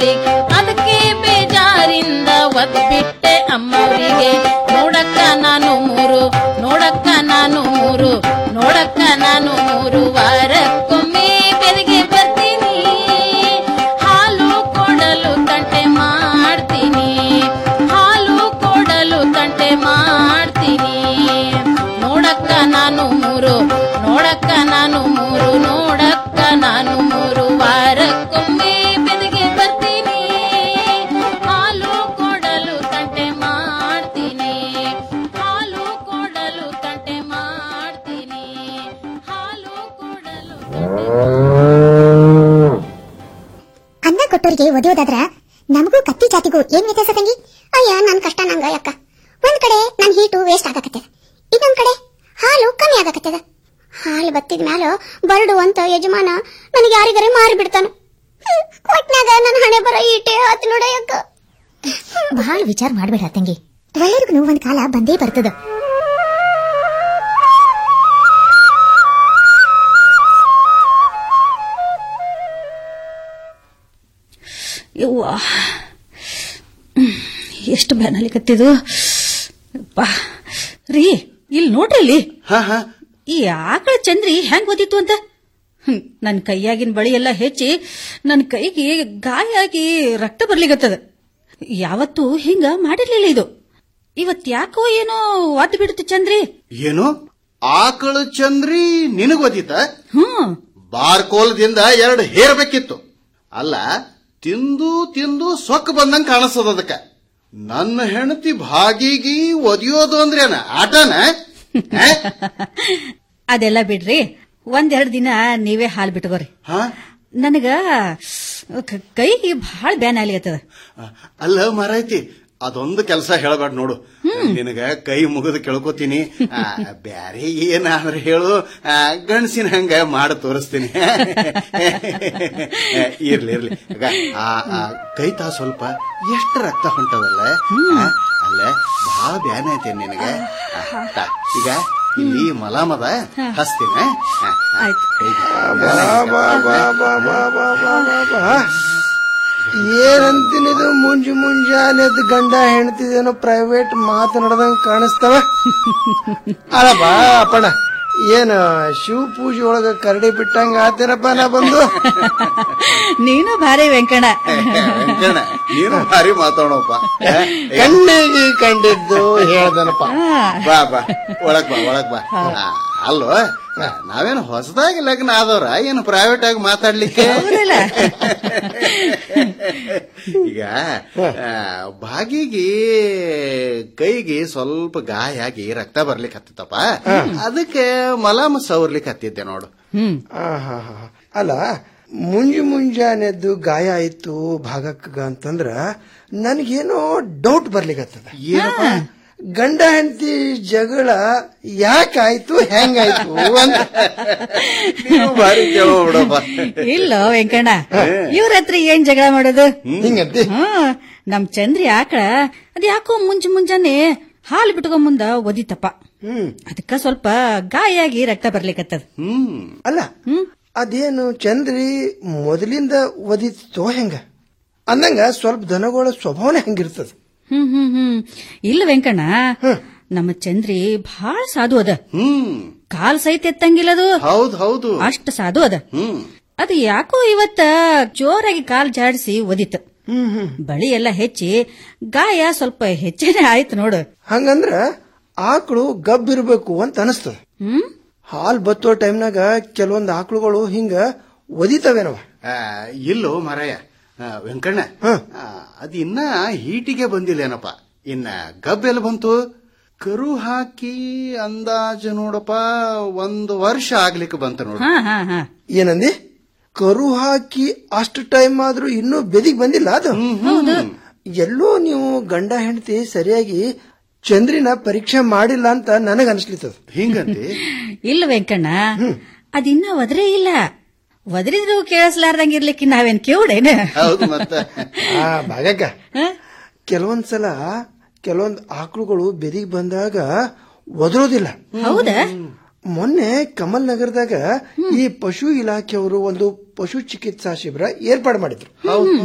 ಅಮ್ಮವ್ರಿಗೆ ಅದಕ್ಕೆ ಬೇಜಾರಿಂದ ಒತ್ ಬಿಟ್ಟೆ ಅಮ್ಮವ್ರಿಗೆ ನೋಡಕ್ಕ ನಾನು ಮೂರು ನೋಡಕ್ಕ ನಾನು ಮೂರು ನೋಡಕ್ಕ ನಾನು ಮೂರು ವಾರಕ್ಕೊಮ್ಮೆ ಬೆಳಗ್ಗೆ ಬರ್ತೀನಿ ಹಾಲು ಕೊಡಲು ತಂಟೆ ಮಾಡ್ತೀನಿ ಹಾಲು ಕೊಡಲು ತಂಟೆ ಮಾಡ್ತೀನಿ ನೋಡಕ್ಕ ನಾನು ಮೂರು ನೋಡಕ್ಕ ನಾನು ಮೂರು ನೋಡಕ್ಕ ನಾನು ಮೂರು ವಾರಕ್ಕೊಮ್ಮೆ ಬೆಳಗ್ಗೆ ಬರ್ತೀನಿ ಹಾಲು ಕೊಡಲು ತಂಟೆ ಮಾಡ್ತೀನಿ ಹಾಲು ಕೊಡಲು ತಂಟೆ ಮಾಡ್ತೀನಿ ಹಾಲು ಕೊಡಲು ಅನ್ನ ಕೊಟ್ಟೋರಿಗೆ ಒದೆಯೋದಾದ್ರ ನಮಗೂ ಕತ್ತಿ ಜಾತಿಗೂ ಏನ್ ವ್ಯತ್ಯಾಸ ತಂಗಿ ಅಯ್ಯ ನನ್ ಕಷ್ಟ ನಂಗ ಯಾಕ ಒಂದ್ ಕಡೆ ನನ್ ಹೀಟು ವೇಸ್ಟ್ ಆಗಕತ್ತದ ಇನ್ನೊಂದ್ ಕಡೆ ಹಾಲು ಕಮ್ಮಿ ಆಗಕತ್ತದ ಹಾಲು ಬತ್ತಿದ ಮ್ಯಾಲ ಬರಡು ಅಂತ ಯಜಮಾನ ನನಗೆ ಯಾರಿಗಾರೆ ಮಾರಿ ಬಿಡ್ತಾನ ಕೊಟ್ನಾಗ ನನ್ನ ಹಣೆ ಬರ ಈಟೆ ಆತ್ ನೋಡ ಯಾಕ ಬಹಳ ವಿಚಾರ ಮಾಡ್ಬೇಡ ತಂಗಿ ಎಲ್ಲರಿಗೂ ಒಂದ್ ಕಾಲ ಬಂದೇ ಬರ್ತದ ಯವ್ವ ಹ್ಮ್, ಎಷ್ಟು ಬ್ಯಾನಲಿಕತ್ತಿದು ಅಪ್ಪಾ ರೀ ಇಲ್ಲಿ ನೋಡ್ರಿ ಇಲ್ಲಿ ಈ ಆಕಳ ಚಂದ್ರಿ ಹೆಂಗ್ ಓದಿತ್ತು ಅಂತ ಹ್ಮ್, ನನ್ ಕೈಯಾಗಿನ ಬಳಿ ಎಲ್ಲ ಹೆಚ್ಚಿ ನನ್ ಕೈಗೆ ಗಾಯ ಆಗಿ ರಕ್ತ ಬರ್ಲಿಗತ್ತದ ಯಾವತ್ತೂ ಹಿಂಗ ಮಾಡಿರ್ಲಿಲ್ಲ ಇದು ಇವತ್ ಯಾಕೋ ಏನೋ ಒದ್ದು ಬಿಡುತ್ತೆ ಚಂದ್ರಿ ಏನು ಆಕಳ ಚಂದ್ರಿ ನಿನಗ್ ಒದಿತ ಹ್ಮ್ ಬಾರ್ಕೋಲದಿಂದ ಎರಡು ಹೇರ್ಬೇಕಿತ್ತು ಅಲ್ಲ ತಿಂದು ತಿಂದು ಸೊಕ್ಕ ಬಂದಂಗ ಕಾಣಿಸ್ತದ ಅದಕ್ಕ ನನ್ನ ಹೆಂಡತಿ ಭಾಗಿಗಿ ಒದಿಯೋದು ಅಂದ್ರೇನ ಆಟನ ಆ? ಅದೆಲ್ಲ ಬಿಡ್ರಿ ಒಂದೆರಡು ದಿನ ನೀವೇ ಹಾಲ್ ಬಿಟ್ಕೋರಿ ನನಗ ಕ- ಕೈಗೆ ಬಹಳ ಬ್ಯಾನ್ ಆಗ್ಲಿಕತ್ತದ ಅಲ್ಲ ಮಾರಾಯ್ತಿ ಅದೊಂದು ಕೆಲಸ ಹೇಳಬೇಡ ನೋಡು ನಿನಗ ಕೈ ಮುಗಿದು ಕೇಳ್ಕೊತೀನಿ ಆ, ಬ್ಯಾರೆ ಏನಾದ್ರೆ ಹೇಳು ಆ, ಗಂಡ್ಸಿನ ಹಂಗ ಮಾಡಿ ತೋರಿಸ್ತೀನಿ ಇರ್ಲಿ ಇರ್ಲಿ ಈಗ ಆ ಆ ಕೈ ತಾ ಸ್ವಲ್ಪ ಎಷ್ಟು ರಕ್ತ ಹೊಂಟದಲ್ಲ ಆ, ಅಲ್ಲ ಬಹಳ ಬ್ಯಾನ್ ಐತೆ ನಿನಗ ಆ, ತಾ, ಈಗ ಇಲ್ಲಿ ಮಲಾಮದ ಹಸ್ತೀನಿ ಆ, ಆ, ಕೈಗೆ. ಏನಂತೀನಿದು ಮುಂಜು ಮುಂಜಾನೆದ್ದು ಗಂಡ ಹೆಣ್ತಿದೇನೋ ಪ್ರೈವೇಟ್ ಮಾತನಾಡ್ದಂಗ ಕಾಣಿಸ್ತವ ಅಲ್ಲಪ್ಪ ಅಪ್ಪಣ್ಣ ಏನ ಶಿವ ಪೂಜೆ ಒಳಗ ಕರಡಿ ಬಿಟ್ಟಂಗ ಆತೇನಪ್ಪ ನಾ ಬಂದು ನೀನು ಭಾರಿ ವೆಂಕಣ್ಣ ವೆಂಕಣ್ಣ ನೀನು ಭಾರಿ ಮಾತಾಡೋಪ್ಪ ಕಣ್ಣಿಗೆ ಕಂಡಿದ್ದು ಹೇಳ್ದನಪ್ಪ ಬಾ ಬಾ ಒಳಗ್ ಬಾ ಒಳಗ್ ಬಾ ಆ, ಅಲ್ಲೋ ನಾವೇನು ಹೊಸದಾಗಿ ಲಗ್ನ ಆದವ್ರ ಏನು ಪ್ರೈವೇಟ್ ಆಗಿ ಮಾತಾಡ್ಲಿಕ್ಕೆ ಈಗ ಆ, ಭಾಗಿಗೆ ಕೈಗೆ ಸ್ವಲ್ಪ ಗಾಯ ಆಗಿ ರಕ್ತ ಬರ್ಲಿಕ್ಕೆ ಹತ್ತತಪ್ಪ ಅದಕ್ಕೆ ಮಲಾಮ ಸವರ್ಲಿಕ್ಕೆ ಹತ್ತಿದ್ದೆ ನೋಡು ಆಹಾಹಾ. ಅಲ್ಲ ಮುಂಜು ಮುಂಜಾನೆದ್ದು ಗಾಯ ಆಯ್ತು ಭಾಗಕ್ಕ ಅಂತಂದ್ರ ನನಗೇನೋ ಡೌಟ್ ಬರ್ಲಿಕತ್ತದ ಗಂಡ ಹೆಂಡತಿ ಜಗಳ ಯಾಕಾಯ್ತು ಹೆಂಗಾಯ್ತು ಅಂತ ನೀವು ಭಾರಿ ಕೇಳೋ ಬಿಡಪ್ಪ ಇಲ್ಲ ವೆಂಕಣ್ಣ ಇವ್ರ ಹತ್ರ ಏನ್ ಜಗಳ ಮಾಡೋದು ಹಿಂಗಂತೆ ಹ್ಮ್ ನಮ್ ಚಂದ್ರಿ ಆಕಳ ಅದ್ ಯಾಕೋ ಮುಂಜ್ ಮುಂಜಾನೆ ಹಾಲು ಬಿಟ್ಕೊಂಡ್ ಮುಂದ ಒದಿತಪ್ಪ ಅದಕ್ಕ ಸ್ವಲ್ಪ ಗಾಯ ಆಗಿ ರಕ್ತ ಬರ್ಲಿಕತ್ತದ ಅಲ್ಲ ಅದೇನು ಚಂದ್ರಿ ಮೊದಲಿಂದ ಒದಿತೋ ಹೆಂಗ ಅಂದಂಗ ಸ್ವಲ್ಪ ದನಗಳ ಸ್ವಭಾವನೆ ಹೆಂಗಿರ್ತದ ಹ್ಮ್ ಹ್ಮ್ ಹ್ಮ್ ಇಲ್ಲ ವೆಂಕಣ್ಣ ನಮ್ಮ ಚಂದ್ರಿ ಬಹಳ ಸಾಧು ಅದ ಕಾಲ್ ಸಹಿತ ಎತ್ತಂಗಿಲ್ಲದು ಹೌದ್ ಹೌದು ಅಷ್ಟ ಸಾಧು ಅದ ಅದು ಯಾಕೋ ಇವತ್ತ ಜೋರಾಗಿ ಕಾಲ್ ಜಾಡಿಸಿ ಒದಿತು ಬಳಿ ಎಲ್ಲ ಹೆಚ್ಚಿ ಗಾಯ ಸ್ವಲ್ಪ ಹೆಚ್ಚೇನೆ ಆಯ್ತು ನೋಡು ಹಂಗಂದ್ರ ಆಕಳು ಗಬ್ಬಿರ್ಬೇಕು ಅಂತ ಅನಸ್ತದ ಹ್ಮ್ ಹಾಲ್ ಬತ್ತೋ ಟೈಮ್ನಾಗ ಕೆಲವೊಂದ್ ಆಕಳುಗಳು ಹಿಂಗ ಒದಿತವೇನವ ಆ, ಇಲ್ಲೋ ಮಾರಾಯ ಆ, ವೆಂಕಣ್ಣ ಆ, ಅದ್ ಇನ್ನ ಹೀಟಿಗೆ ಬಂದಿಲ್ಲೇನಪ್ಪ ಇನ್ನ ಗಬ್ ಎಲ್ಲಿ ಬಂತು ಕರು ಹಾಕಿ ಅಂದಾಜು ನೋಡಪ್ಪ ಒಂದು ವರ್ಷ ಆಗ್ಲಿಕ್ಕೆ ಬಂತು ನೋಡು ಹಾ ಹಾ ಹಾ ಏನಂದಿ ಕರು ಹಾಕಿ ಅಷ್ಟು ಟೈಮ್ ಆದ್ರೂ ಇನ್ನೂ ಬೆದಿಗ್ ಬಂದಿಲ್ಲ ಅದು ಎಲ್ಲೋ ನೀವು ಗಂಡ ಹೆಂಡತಿ ಸರಿಯಾಗಿ ಚಂದ್ರಿನ ಪರೀಕ್ಷೆ ಮಾಡಿಲ್ಲ ಅಂತ ನನಗ ಅನ್ಸ್ಲಿತ್ತದ ಹಿಂಗಂತೆ ಇಲ್ಲ ವೆಂಕಣ್ಣ ಅದಿನ್ನ ಒದರೇ ಇಲ್ಲ ಒದರಿದ್ರು ಕೇಳಿಸ್ಲಾರ್ದಂಗಿರ್ಲಿಕ್ಕೆ ನಾವೇನ್ ಕೇವಡೇನ ಹೌದು ಮತ್ತ ಆ ಭಾಗಕ್ಕ ಕೆಲವೊಂದ್ಸಲ ಕೆಲವೊಂದ್ ಆಕಳುಗಳು ಬೆದಿಗ್ ಬಂದಾಗ ಒದರೋದಿಲ್ಲ ಹೌದಾ ಮೊನ್ನೆ ಕಮಲ್ ನಗರದಾಗ ಈ ಪಶು ಇಲಾಖೆಯವರು ಒಂದು ಪಶು ಚಿಕಿತ್ಸಾ ಶಿಬಿರ ಏರ್ಪಾಡು ಮಾಡಿದ್ರು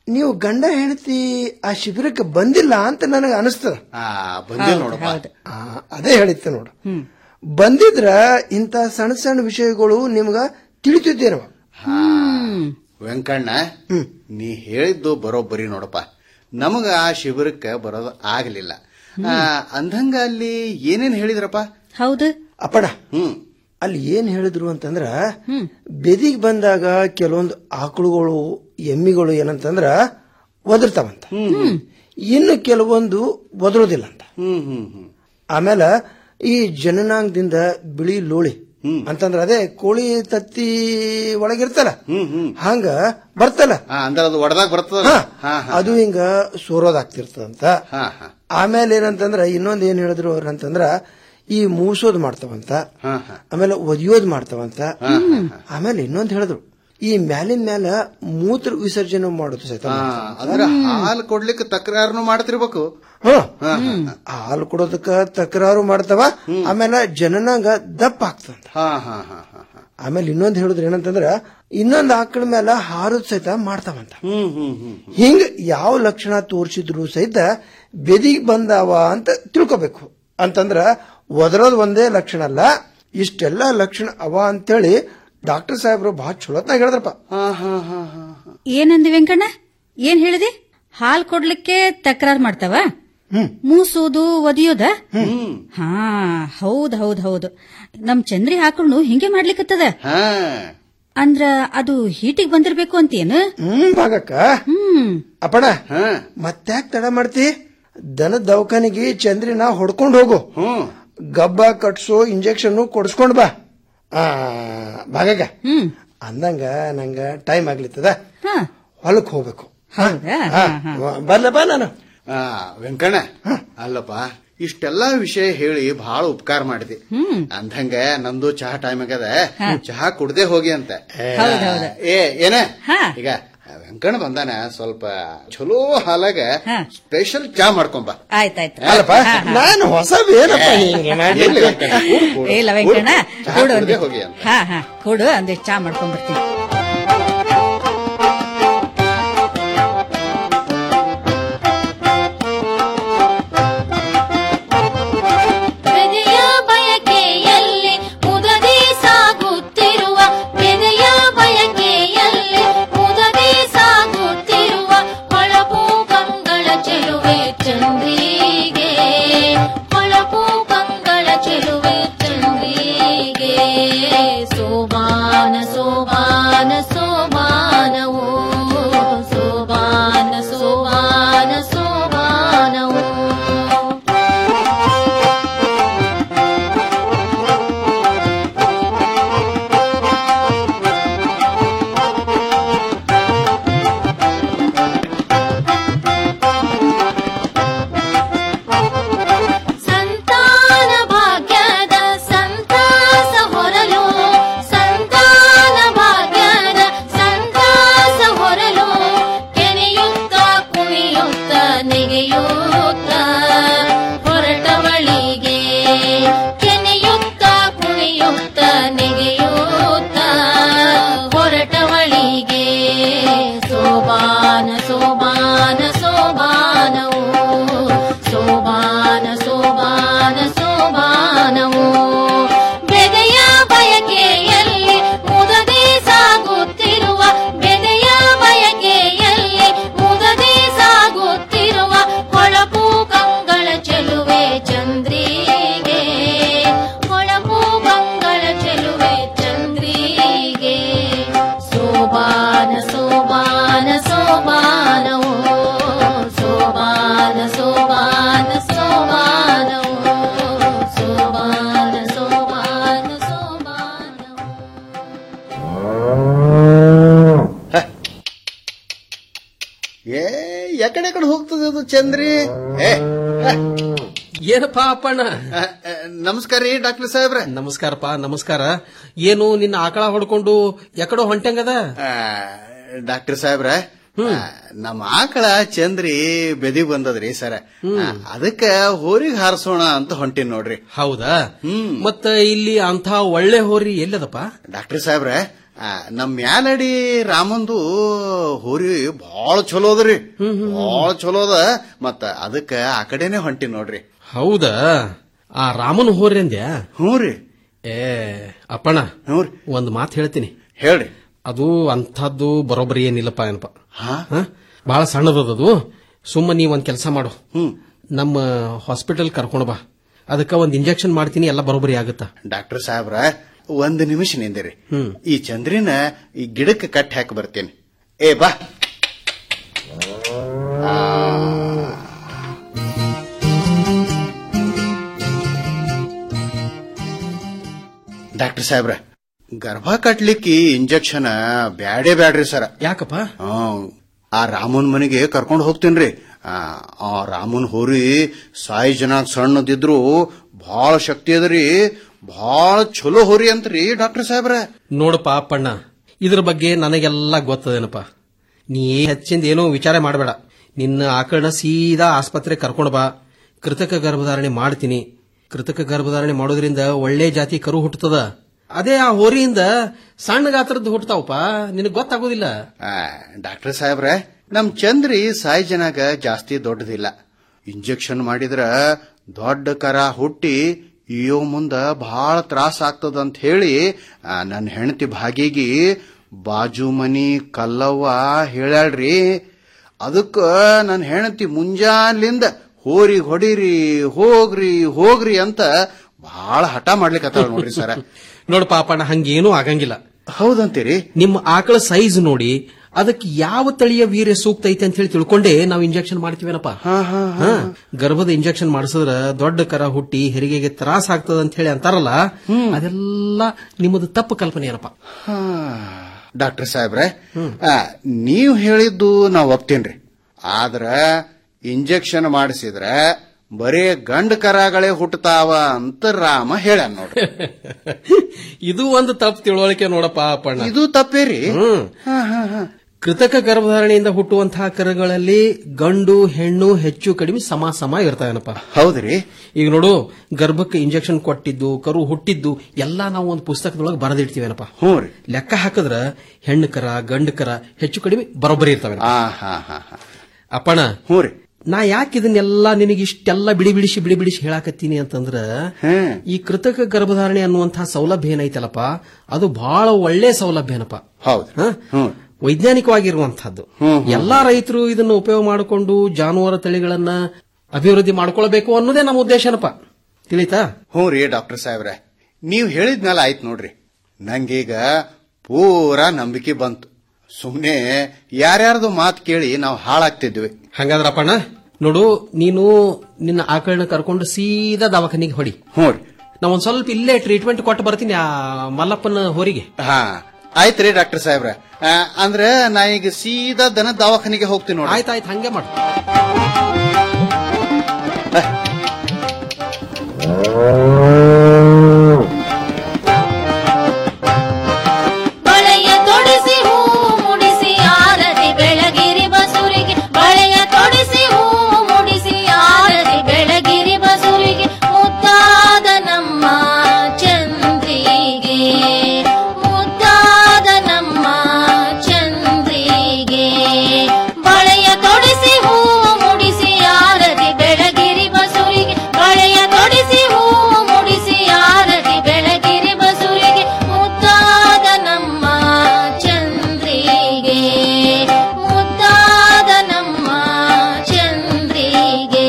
ನೀವು ಗಂಡ ಹೆಂಡತಿ ಆ ಶಿಬಿರಕ್ಕೆ ಬಂದಿಲ್ಲ ಅಂತ ನನಗೆ ಅನಿಸ್ತದ ಆ ಬಂದಿಲ್ಲ ನೋಡಪ್ಪ ಆ, ಅದೇ ಹೇಳಿತ್ತು ನೋಡು ಬಂದಿದ್ರ ಇಂಥ ಸಣ್ಣ ಸಣ್ಣ ವಿಷಯಗಳು ನಿಮ್ಗ ತಿಳಿತಿದ್ದೇನವ ಹಾ ವೆಂಕಣ್ಣ ನೀ ಹೇಳಿದ್ದು ಬರೋಬ್ಬರಿ ನೋಡಪ್ಪ ನಮಗ ಆ ಶಿಬಿರಕ್ಕೆ ಬರೋದು ಆಗ್ಲಿಲ್ಲ ಆ, ಅಂದಂಗ ಅಲ್ಲಿ ಏನೇನ್ ಹೇಳಿದ್ರಪ್ಪ ಹೌದು ಅಪ್ಪಡ ಅಲ್ಲಿ ಏನ್ ಹೇಳಿದ್ರು ಅಂತಂದ್ರ ಬೆದಿಗ್ ಬಂದಾಗ ಕೆಲವೊಂದು ಆಕಳುಗಳು ಎಮ್ಮಿಗಳು ಏನಂತಂದ್ರ ಒದರ್ತಾವಂತ ಇನ್ನು ಕೆಲವೊಂದು ಒದರೋದಿಲ್ಲ ಅಂತ ಆಮೇಲೆ ಈ ಜನನಾಂಗದಿಂದ ಬಿಳಿ ಲೋಳಿ ಅಂತಂದ್ರ ಅದೇ ಕೋಳಿ ತತ್ತಿ ಒಳಗಿರ್ತಲ್ಲ ಹಂಗ ಬರ್ತಲ್ಲ ಅಂದ್ರೆ ಅದು ಒಡದಾಗ ಬರ್ತದ ಹಾ, ಅದು ಹಿಂಗ ಸೋರೋದಾಗ್ತಿರ್ತದಂತ ಆಮೇಲೆ ಏನಂತಂದ್ರ ಇನ್ನೊಂದ್ ಏನ್ ಹೇಳಿದ್ರು ಅವ್ರ ಅಂತಂದ್ರ ಈ ಮೂಸೋದ್ ಮಾಡ್ತಾವಂತ ಆಮೇಲೆ ಒದಿಯೋದ್ ಮಾಡ್ತಾವಂತ ಆಮೇಲೆ ಇನ್ನೊಂದ್ ಹೇಳಿದ್ರು ಈ ಮ್ಯಾಲಿನ ಮ್ಯಾಲ ಮೂತ್ರ ವಿಸರ್ಜನೆ ಮಾಡೋದು ಸಹಿತ ಮಾಡ್ತಾವಂತ. ಅಂದ್ರೆ ಹಾಲು ಕೊಡ್ಲಿಕ್ಕೆ ತಕರಾರನು ಮಾಡ್ತಿರ್ಬೇಕು ಹ್ಮ್. ಹಾಲು ಕೊಡೋದಕ್ಕ ತಕರಾರು ಮಾಡ್ತಾವ ಆಮೇಲೆ ಜನನಾಂಗ ದಪ್ಪ ಆಗ್ತಂತ ಹಾ ಹಾ ಹಾ ಹಾ ಆಮೇಲೆ ಇನ್ನೊಂದ್ ಹೇಳಿದ್ರು ಏನಂತಂದ್ರ ಇನ್ನೊಂದ್ ಆಕಳ ಮೇಲೆ ಹಾರೋದ್ ಸಹಿತ ಮಾಡ್ತಾವಂತ ಹ್ಮ್ ಹ್ಮ್ ಹ್ಮ್ ಹಿಂಗ ಯಾವ ಲಕ್ಷಣ ತೋರಿಸಿದ್ರು ಸಹಿತ ಬೆದಿಗ್ ಬಂದಾವ ಅಂತ ತಿಳ್ಕೊಬೇಕು ಅಂತಂದ್ರ ಒದರೋದ್ ಒಂದೇ ಲಕ್ಷಣ ಅಲ್ಲ ಇಷ್ಟೆಲ್ಲ ಲಕ್ಷಣ ಅವ ಅಂತೇಳಿ ಡಾಕ್ಟರ್ ಸಾಹೇಬ್ರು ಬಹಳ ಚಲೋತ್ನಾಗ ಹೇಳಿದ್ರಪ್ಪ ಏನಂದಿ ವೆಂಕಣ್ಣ ಏನ್ ಹೇಳಿದಿ ಹಾಲ್ ಕೊಡ್ಲಿಕ್ಕೆ ತಕರಾರ್ ಮಾಡ್ತಾವ ಮೂಸೋದು ಒದಿಯೋದ ಹಾ ಹೌದ್ ಹೌದ್ ಹೌದು ನಮ್ ಚಂದ್ರಿ ಹಾಕೊಂಡು ಹಿಂಗೆ ಮಾಡ್ಲಿಕ್ಕತ್ತದ ಅಂದ್ರ ಅದು ಹೀಟಿಗ್ ಬಂದಿರ್ಬೇಕು ಅಂತೇನು ಹ್ಮ್ ಭಾಗಕ್ಕ ಅಪ್ಪಣ ಮತ್ತ್ಯಾಕ್ ತಡ ಮಾಡ್ತಿ ದನದ ದವಾಖಾನಿಗೆ ಚಂದ್ರಿನ ಹೊಡ್ಕೊಂಡ್ ಹೋಗು ಗಬ್ಬ ಕಟ್ಸೋ ಇಂಜೆಕ್ಷನ್ ಕೊಡ್ಸ್ಕೊಂಡ್ ಬಾ ಆ, ಭಾಗಕ್ಕ ಅಂದಂಗ ನಂಗ ಟೈಮ್ ಆಗ್ಲಿತ್ತದ ಹೊಲಕ್ ಹೋಗ್ಬೇಕು ಹಾ, ಬರ್ಲಪ್ಪ ನಾನು ಆ, ವೆಂಕಣ್ಣ ಅಲ್ಲಪ್ಪ ಇಷ್ಟೆಲ್ಲಾ ವಿಷಯ ಹೇಳಿ ಬಹಳ ಉಪಕಾರ ಮಾಡಿದಿ ಅಂದಂಗ ನಂದು ಚಹಾ ಟೈಮ್ ಆಗ್ಯದ ಚಹಾ ಕುಡ್ದೆ ಹೋಗಿ ಅಂತ ಹೌದೌದು. ಏ ಏನ ಈಗ ವೆಂಕಣ್ಣ ಬಂದಾನ ಸ್ವಲ್ಪ ಚಲೋ ಹಾಲಾಗ ಸ್ಪೆಷಲ್ ಚಹಾ ಮಾಡ್ಕೊಂಬ ಆಯ್ತಾಯ್ತು ಅಲ್ಲಪ್ಪ ನಾನು ಹೊಸ ಏನಪ್ಪ ಹಿಂಗೆ ಮಾಡ್ಲಿಕ್ಕೆ? ಎಲ್ಲಿ ವೆಂಕಣ್ಣ? ಕೂಡು, ಕೂಡು, ಇಲ್ಲ ಕೂಡು. ವೆಂಕಣ್ಣ ಚಹಾ ಕೊಡು ಕುಡ್ದೆ ಒಂದಿ- ಹೋಗಿ ಅಂತ ಹಾ ಹಾ ಕೊಡು ಅಂದ್ರೆ ಚಾ ಮಾಡ್ಕೊಂಡ್ ಬರ್ತೀನಿ ಬೆದೆಯ ಬಯಕೆಯಲ್ಲಿ ಮುದದಿ ಸಾಗುತ್ತಿರುವ ಬೆದೆಯ ಬಯಕೆಯಲ್ಲಿ ಮುದದಿ ಸಾಗುತ್ತಿರುವ ಹೊಳಪು ಕಂಗಳ ಚೆಲುವೆ ಚಂದ್ರಿಗೆ ಹೊಳಪು ಕಂಗಳ ಚೆಲುವೆ ಚಂದ್ರಿಗೆ ಸೋಬಾನ ಸೋಬಾನ ಸೋಬಾನವು ಸೋಬಾನ ಸೋಬಾನ ಸೋಬಾನವು ಸಂತಾನ ಭಾಗ್ಯದ ಸಂತಾಸ ಹೊರಲು ಸಂತಾನ ಭಾಗ್ಯದ ಸಂತಾಸ ಹೊರಲು ಕೆನೆಯುತ್ತ ಕುಣಿಯುತ್ತ ನೆಗೆಯುತ್ತ ಹೊರಟವಳಿಗೆ ಕೆನೆಯುತ್ತ ಕುಣಿಯುತ್ತ ನೆಗೆಯುತ್ತ ಹೊರಟವಳಿಗೆ ಸೋಬಾನ ಸೋಬಾನ ಸೋಬಾನವು ಸೋಬಾನ ಸೋಬಾನ ಸೋಬಾನವು ಬೆದೆಯ ಬಯಕೆಯಲ್ಲಿ ಮುದದೆ ಸಾಗುತ್ತಿರುವ ಬೆದೆಯ ಬಯಕೆಯಲ್ಲಿ ಮುದದೆ ಸಾಗುತ್ತಿರುವ ಹೊಳಪು ಕಂಗಳ ಚೆಲುವೆ ಚಂದ್ರಿಗೆ ಹೊಳಪು ಕಂಗಳ ಚೆಲುವೆ ಚಂದ್ರಿಗೆ ಸೋಬಾನ ಸೋಬಾನ ಸೋಬಾನವು ಸೋಬಾನ ಸೋಬಾನ ಸೋಬಾನವು ಸೋಬಾನ ಸೋಬಾನ ಸೋಬಾನವು ಏ ಎಕಡೆ ಕಡೆ ಹೋಗ್ತದೆ ಅದು ಚಂದ್ರಿ ಏ ಏನಪ್ಪ ಅಪ್ಪಣ್ಣ ನಮಸ್ಕಾರ ರೀ ಡಾಕ್ಟರ್ ಸಾಹೇಬ್ರೆ ನಮಸ್ಕಾರಪ್ಪ ನಮಸ್ಕಾರ ಏನು ನಿನ್ನ ಆಕಳ ಹೊಡ್ಕೊಂಡು ಎಕಡೋ ಹೊಂಟಂಗದ ಡಾಕ್ಟರ್ ಸಾಹೇಬ್ರ ನಮ್ಮ ಆಕಳ ಚಂದ್ರಿ ಬೆದಿ ಬಂದದ್ರಿ ಸರ ಅದಕ್ಕ ಹೋರಿಗ್ ಹಾರಿಸೋಣ ಅಂತ ಹೊಂಟಿನ್ ನೋಡ್ರಿ ಹೌದಾ ಮತ್ತ ಇಲ್ಲಿ ಅಂತ ಒಳ್ಳೆ ಹೋರಿ ಎಲ್ಲದಪ್ಪ ಡಾಕ್ಟರ್ ಸಾಹೇಬ್ರ ಆ, ನಮ್ ಮ್ಯಾಲಡಿ ರಾಮಂದು ಹೋರಿ ಬಾಳ ಚಲೋ ಅದ್ರಿ ಬಾಳ ಚಲೋ ಅದ ಮತ್ತ ಅದಕ್ಕ ಆ ಕಡೆನೆ ಹೊಂಟಿ ನೋಡ್ರಿ ಹೌದಾ ಆ ರಾಮನ್ ಹೋರಿ ಅಂದ್ಯಾ ಹ್ಞೂ ರೀ ಏ ಅಪ್ಪಣ ಹ್ಞೂ ಒಂದ್ ಮಾತು ಹೇಳ್ತೀನಿ ಹೇಳ್ರಿ ಅದು ಅಂಥದ್ದು ಬರೋಬ್ಬರಿ ಏನಿಲ್ಲಪ್ಪ ಏನಪ್ಪ ಹಾ ಬಹಳ ಸಣ್ಣದದು ಸುಮ್ಮ ನೀ ಒಂದ್ ಕೆಲಸ ಮಾಡು ಹ್ಮ್ ನಮ್ಮ ಹಾಸ್ಪಿಟಲ್ ಕರ್ಕೊಂಡು ಬಾ ಅದಕ್ಕ ಒಂದ್ ಇಂಜೆಕ್ಷನ್ ಮಾಡ್ತೀನಿ ಎಲ್ಲ ಬರೋಬ್ಬರಿ ಆಗುತ್ತಾ ಡಾಕ್ಟರ್ ಸಾಹೇಬ್ರ ಒಂದ್ ನಿಮಿಷ ನಿಂದಿರಿ ಹ್ಮ್ ಈ ಚಂದ್ರಿನ ಈ ಗಿಡಕ್ಕೆ ಕಟ್ಟಿ ಹಾಕಿ ಬರ್ತೇನೆ ಏ ಬಾ ಡಾಕ್ಟರ್ ಸಾಹೇಬ್ರ ಗರ್ಭ ಕಟ್ಲಿಕ್ಕೆ ಇಂಜೆಕ್ಷನ್ ಬ್ಯಾಡೇ ಬ್ಯಾಡ್ರಿ ಸರ ಯಾಕಪ್ಪ ಆ ರಾಮನ್ ಮನೆಗೆ ಕರ್ಕೊಂಡು ಹೋಗ್ತೇನ್ರಿ ಆ, ಆ ರಾಮನ್ ಹೋರಿ ಸಾಯಿ ಜನ ಸಣ್ಣದಿದ್ರು ಬಹಳ ಶಕ್ತಿ ಅದರಿ ಬಹಳ ಚಲೋ ಹೋರಿ ಅಂತ್ರಿ ಡಾಕ್ಟರ್ ಸಾಹೇಬ್ರ ನೋಡಪ್ಪ ಅಪ್ಪಣ್ಣ ಇದ್ರ ಬಗ್ಗೆ ನನಗೆಲ್ಲ ಗೊತ್ತದೇನಪ್ಪ ನೀ ಹೆಚ್ಚಿಂದ ಏನೋ ವಿಚಾರ ಮಾಡಬೇಡ ನಿನ್ನ ಆಕಳನ್ನ ಸೀದಾ ಆಸ್ಪತ್ರೆ ಕರ್ಕೊಂಡು ಬಾ ಕೃತಕ ಗರ್ಭಧಾರಣೆ ಮಾಡ್ತೀನಿ ಕೃತಕ ಗರ್ಭಧಾರಣೆ ಮಾಡೋದ್ರಿಂದ ಒಳ್ಳೆ ಜಾತಿ ಕರು ಹುಟ್ಟುತ್ತದ ಅದೇ ಆ ಹೋರಿಯಿಂದ ಸಣ್ಣ ಗಾತ್ರದ್ದು ಹುಟ್ಟತಾವಪ್ಪ ನಿನಗೆ ಗೊತ್ತಾಗೋದಿಲ್ಲ ಡಾಕ್ಟರ್ ಸಾಹೇಬ್ರ ನಮ್ ಚಂದ್ರಿ ಸಾಯಿ ಜನಾಗ ಜಾಸ್ತಿ ದೊಡ್ಡದಿಲ್ಲ ಇಂಜೆಕ್ಷನ್ ಮಾಡಿದ್ರ ದೊಡ್ಡ ಕರ ಹುಟ್ಟಿ ಇಯೋ ಮುಂದ ಬಹಳ ತ್ರಾಸ ಆಗ್ತದ ಅಂತ ಹೇಳಿ ಆ, ನನ್ನ ಹೆಂಡತಿ ಭಾಗಿಗಿ ಬಾಜು ಮನಿ ಕಲ್ಲವ್ವ ಹೇಳ್ಯಾಳ್ರಿ ಅದಕ್ಕ ನನ್ನ ಹೆಂಡತಿ ಮುಂಜಾನ್ಲಿಂದ ಹೋರಿ ಹೊಡಿರಿ ಹೋಗ್ರಿ ಹೋಗ್ರಿ ಅಂತ ಬಹಳ ಹಠ ಮಾಡ್ಲಿಕ್ಕೆ ನೋಡ್ರಿ ಸರ ನೋಡಪ್ಪ ಅಪ್ಪಣ್ಣ ಹಂಗೇನೂ ಆಗಂಗಿಲ್ಲ ಹೌದಂತೀರಿ ನಿಮ್ಮ ಆಕಳ ಸೈಜ್ ನೋಡಿ ಅದಕ್ಕೆ ಯಾವ ತಳಿಯ ವೀರ್ಯ ಸೂಕ್ತ ಐತೆ ಅಂತ ಹೇಳಿ ತಿಳ್ಕೊಂಡೇ ನಾವು ಇಂಜೆಕ್ಷನ್ ಮಾಡ್ತೀವೇನಪ್ಪ ಹಾ, ಗರ್ಭದ ಇಂಜೆಕ್ಷನ್ ಮಾಡಿಸಿದ್ರ ದೊಡ್ಡ ಕರ ಹುಟ್ಟಿ ಹೆರಿಗೆಗೆ ತ್ರಾಸ ಆಗ್ತದ ಅಂತ ಹೇಳಿ ಅಂತಾರಲ್ಲ ಅದೆಲ್ಲ ನಿಮ್ಮದು ತಪ್ಪು ಕಲ್ಪನೆ ಏನಪ್ಪ ಹಾ, ಡಾಕ್ಟರ್ ಸಾಹೇಬ್ರೆ ಆ, ನೀವ್ ಹೇಳಿದ್ದು ನಾವ್ ಒಪ್ತೇನ್ರಿ ಆದ್ರ ಇಂಜೆಕ್ಷನ್ ಮಾಡಿಸಿದ್ರ ಬರೇ ಗಂಡ ಕರಗಳೇ ಹುಟ್ಟತಾವ ಅಂತ ರಾಮ ಹೇಳ್ಯಾನ ನೋಡ್ರಿ ಇದು ಒಂದು ತಪ್ಪು ತಿಳುವಳಿಕೆ ನೋಡಪ್ಪ ಅಪ್ಪಣ್ಣ ಇದು ತಪ್ಪೇರಿ ಹ್ಮ್ ಕೃತಕ ಗರ್ಭಧಾರಣೆಯಿಂದ ಹುಟ್ಟುವಂತಹ ಕರುಗಳಲ್ಲಿ ಗಂಡು ಹೆಣ್ಣು ಹೆಚ್ಚು ಕಡಿಮೆ ಸಮ ಸಮ ಇರ್ತಾವೇನಪ್ಪ ಹೌದ್ರಿ ಈಗ ನೋಡು ಗರ್ಭಕ್ಕೆ ಇಂಜೆಕ್ಷನ್ ಕೊಟ್ಟಿದ್ದು ಕರು ಹುಟ್ಟಿದ್ದು ಎಲ್ಲಾ ನಾವು ಒಂದು ಪುಸ್ತಕದೊಳಗೆ ಬರೆದಿಡ್ತೀವೇನಪ್ಪ ಹ್ಞೂ ರೀ ಲೆಕ್ಕ ಹಾಕಿದ್ರ ಹೆಣ್ಣು ಕರ ಗಂಡು ಕರ ಹೆಚ್ಚು ಕಡಿಮೆ ಬರೋಬ್ಬರಿ ಇರ್ತಾವೆ ಆ ಹಾ ಹಾ ಹಾ ಅಪ್ಪಣ ಹ್ಞೂ ರೀ ನಾ ಯಾಕೆ ಇದನ್ನೆಲ್ಲ ನಿನಗೆ ಇಷ್ಟೆಲ್ಲ ಬಿಡಿ ಬಿಡಿಸಿ ಬಿಡಿ ಬಿಡಿಸಿ ಹೇಳಾಕತ್ತೀನಿ ಅಂತಂದ್ರ ಈ ಕೃತಕ ಗರ್ಭಧಾರಣೆ ಅನ್ನುವಂತಹ ಸೌಲಭ್ಯ ಏನೈತಲ್ಲಪ್ಪ ಅದು ಬಹಳ ಒಳ್ಳೆ ಸೌಲಭ್ಯ ಏನಪ್ಪ ಹೌದು ಹ? ವೈಜ್ಞಾನಿಕವಾಗಿರುವಂತಹದ್ದು ಎಲ್ಲಾ ರೈತರು ಇದನ್ನ ಉಪಯೋಗ ಮಾಡಿಕೊಂಡು ಜಾನುವಾರು ತಳಿಗಳನ್ನ ಅಭಿವೃದ್ಧಿ ಮಾಡ್ಕೊಳ್ಬೇಕು ಅನ್ನೋದೇ ನಮ್ಮ ಉದ್ದೇಶನಪ್ಪ ತಿಳಿತಾ ಹ್ಞೂ ರೀ ಡಾಕ್ಟರ್ ಸಾಹೇಬ್ರೆ ನೀವ್ ಹೇಳಿದ್ಮೇಲೆ ಆಯ್ತು ನೋಡ್ರಿ ನಂಗೀಗ ಪೂರಾ ನಂಬಿಕೆ ಬಂತು ಸುಮ್ನೆ ಯಾರ್ಯಾರ್ದು ಮಾತು ಕೇಳಿ ನಾವು ಹಾಳಾಗ್ತಿದ್ವಿ ಹಂಗಾದ್ರಪ್ಪಣ್ಣ ನೋಡು ನೀನು ನಿನ್ನ ಆಕಳನ್ನ ಕರ್ಕೊಂಡು ಸೀದಾ ದವಾಖಾನಿಗೆ ಹೊಡಿ ಹ್ಞೂ ರೀ ನಾ ಒಂದ್ ಸ್ವಲ್ಪ ಇಲ್ಲೇ ಟ್ರೀಟ್ಮೆಂಟ್ ಕೊಟ್ಟು ಬರ್ತೀನಿ ಆ ಮಲ್ಲಪ್ಪನ ಹೋರಿಗೆ ಹಾ ಆಯ್ತ್ರಿ ಡಾಕ್ಟರ್ ಸಾಹೇಬ್ರ ಅಂದ್ರೆ ನಾ ಈಗ ಸೀದಾ ದನ ದವಾಖಾನಿಗೆ ಹೋಗ್ತೀನಿ ನೋಡಿ ಆಯ್ತಾಯ್ತು ಹಂಗೆ ಮಾಡು ಬಳೆಯ ತೊಡಿಸಿ ಹೂ ಮುಡಿಸಿ ಆರತಿ ಬೆಳಗಿರಿ ಬಸುರಿಗೆ ಬಳೆಯ ತೊಡಿಸಿ ಹೂ ಮುಡಿಸಿ ಆರತಿ ಬೆಳಗಿರಿ ಬಸುರಿಗೆ ಮುದ್ದಾದ ನಮ್ಮ ಚಂದ್ರಿಗೆ ಮುದ್ದಾದ ನಮ್ಮ ಚಂದ್ರಿಗೆ ಬಳೆಯ ತೊಡಿಸಿ ಹೂ ಮುಡಿಸಿ ಆರತಿ ಬೆಳಗಿರಿ ಬಸುರಿಗೆ ಬಳೆಯ ತೊಡಿಸಿ ಹೂ ಮುಡಿಸಿ ಆರತಿ ಬೆಳಗಿರಿ ಬಸುರಿಗೆ ಮುದ್ದಾದ ನಮ್ಮ ಚಂದ್ರಿಗೆ ಮುದ್ದಾದ ನಮ್ಮ ಚಂದ್ರಿಗೆ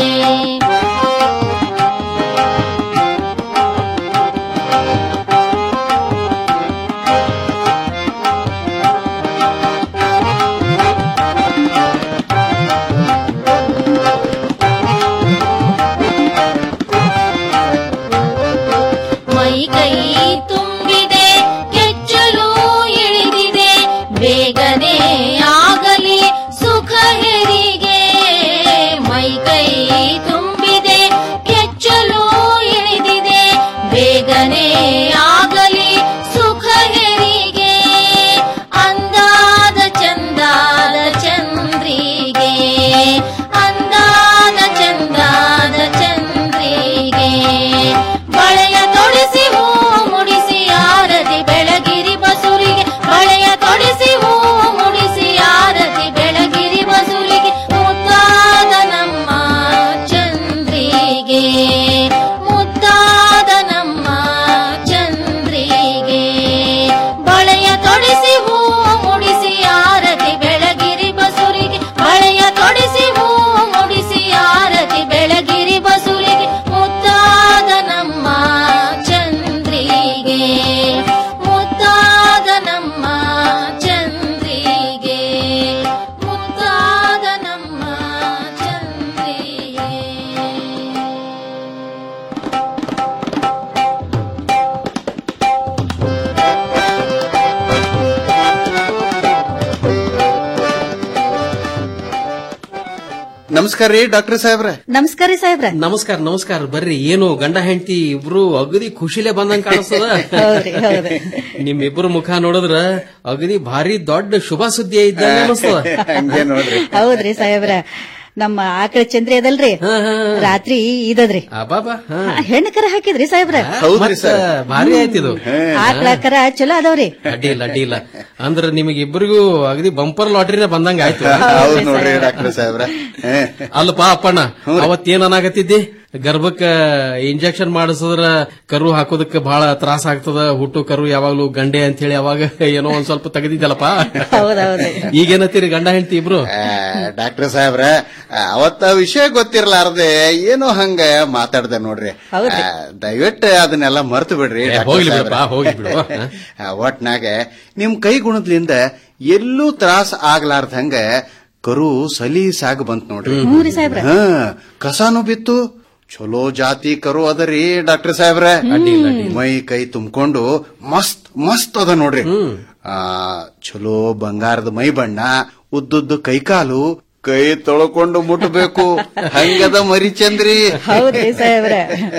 ಮೈ ಕೈ ತುಂಬಿದೆ ಕೆಚ್ಚಲು ಇಳಿದಿದೆ ಬೇಗನೆ ಆಗಲಿ ಸುಖ ಹೆರಿಗೆ ಮೈ ಕೈ ತುಂಬಿದೆ ಕೆಚ್ಚಲು ಇಳಿದಿದೆ ಬೇಗನೆ ಆಗಲಿ ಸುಖ ಹೆರಿಗೆ ಅಂದಾದ ಚಂದಾದ ಚಂದ್ರಿಗೆ ಅಂದಾದ ಚಂದಾದ ಚಂದ್ರಿಗೆ ಬಳೆಯ ತೊಡಿಸಿ ಹೂ ಮುಡಿಸಿ ಆರತಿ ಬೆಳಗಿರಿ ಬಸುರಿಗೆ ನಮಸ್ಕಾರ ರೀ ಡಾಕ್ಟರ್ ಸಾಹೇಬ್ರ ನಮಸ್ಕಾರ ರೀ ಸಾಹೇಬ್ರ ನಮಸ್ಕಾರ ನಮಸ್ಕಾರ ಬರ್ರಿ ಏನು ಗಂಡ ಹೆಂಡತಿ ಇಬ್ರು ಅಗದಿ ಖುಷಿಲೇ ಬಂದಂಗ ಕಾಣಿಸ್ತದ ಹೌದ್ರಿ ಹೌದ್ರಿ ನಿಮ್ಮಿಬ್ರು ಮುಖ ನೋಡಿದ್ರ ಅಗದಿ ಭಾರಿ ದೊಡ್ಡ ಶುಭ ಸುದ್ದಿ ಇದ್ದಂಗ ಅನಿಸ್ತದ ಹಂಗೆ ನೋಡ್ರಿ ಹೌದ್ರಿ ಸಾಹೇಬ್ರ ನಮ್ಮ ಆಕಳ ಚಂದ್ರಿ ಅದಲ್ರಿ ರಾತ್ರಿ ಇದದ್ರಿ ಅಬಾಬಾ ಹಾ. ಹೆಣ್ಣು ಕರ ಹಾಕಿದ್ರಿ ಸಾಹೇಬ್ರ ಮತ್ತ ಭಾರಿ ಆಯ್ತಿದು ಆಕಳ ಕರ ಚಲೋ ಅದಾವ್ರಿ ಅಡ್ಡಿ ಇಲ್ಲ ಅಡ್ಡಿ ಇಲ್ಲ ಅಂದ್ರ ನಿಮಗೆ ಇಬ್ಬರಿಗೂ ಅಗದಿ ಬಂಪರ್ ಲಾಟ್ರಿನ ಬಂದಂಗ ಆಯ್ತು ಹೌದ್ ನೋಡ್ರಿ ಡಾಕ್ಟರ್ ಸಾಹೇಬ್ರ ಅಲ್ಲಪ್ಪ ಅಪ್ಪಣ್ಣ ಅವತ್ತೇನ್ ಅನಾಗತ್ತಿದ್ದಿ ಗರ್ಭಕ್ಕ ಇಂಜೆಕ್ಷನ್ ಮಾಡಿಸಿದ್ರ ಕರು ಹಾಕೋದಕ್ಕೆ ಬಹಳ ತ್ರಾಸ ಆಗ್ತದ ಹುಟ್ಟು ಕರು ಯಾವಾಗ್ಲೂ ಗಂಡೆ ಅಂತ ಹೇಳಿ ಅವಾಗ ಏನೋ ಒಂದ್ ಸ್ವಲ್ಪ ತೆಗೆದಿದ್ದಲ್ಲಪ್ಪ ಹೌದೌದು ಈಗೇನತ್ತೀರಿ ಗಂಡ ಹೆಂಡತಿ ಇಬ್ರು ಡಾಕ್ಟರ್ ಸಾಹೇಬ್ರ ಅವತ್ತ ವಿಷಯ ಗೊತ್ತಿರ್ಲಾರ್ದೆ ಏನೋ ಹಂಗ ಮಾತಾಡ್ದೆ ನೋಡ್ರಿ ಹೌದ್ರಿ. ಆ, ದಯವಿಟ್ಟು ಅದನ್ನೆಲ್ಲ ಮರ್ತು ಬಿಡ್ರಿ ಏ, ಡಾಕ್ಟರ್ ಹೋಗ್ಲಿ ಸಾಹೇಬ್ರ. ಬಿಡಪ್ಪ, ಹೋಗ್ಲಿ ಬಿಡು. ಆ, ಒಟ್ನಾಗ ನಿಮ್ ಕೈ ಗುಣದ್ಲಿಂದ ಎಲ್ಲೂ ತ್ರಾಸ ಆಗ್ಲಾರ್ದಂಗ ಕರು ಸಲೀಸಾಗಿ ಬಂತ್ ನೋಡ್ರಿ ಹ್ಞೂ ರೀ ಸಾಹೇಬ್ರ. ಹಾ ಕಸಾನು ಬಿತ್ತು ಚಲೋ ಜಾತಿ ಕರು ಅದರಿ ಡಾಕ್ಟರ್ ಸಾಹೇಬ್ರ ಮೈ ಕೈ ತುಂಬಿಕೊಂಡು ಮಸ್ತ್ ಮಸ್ತ್ ಅದ ನೋಡ್ರಿ ಆ ಚಲೋ ಬಂಗಾರದ ಮೈ ಬಣ್ಣ ಉದ್ದುದ್ದು ಕೈಕಾಲು ಕೈ ತೊಳ್ಕೊಂಡು ಮುಟ್ಟಬೇಕು ಹಂಗದ ಮರಿ ಚಂದ್ರಿ ಹೌದ್ರಿ ಸಾಹೇಬ್ರ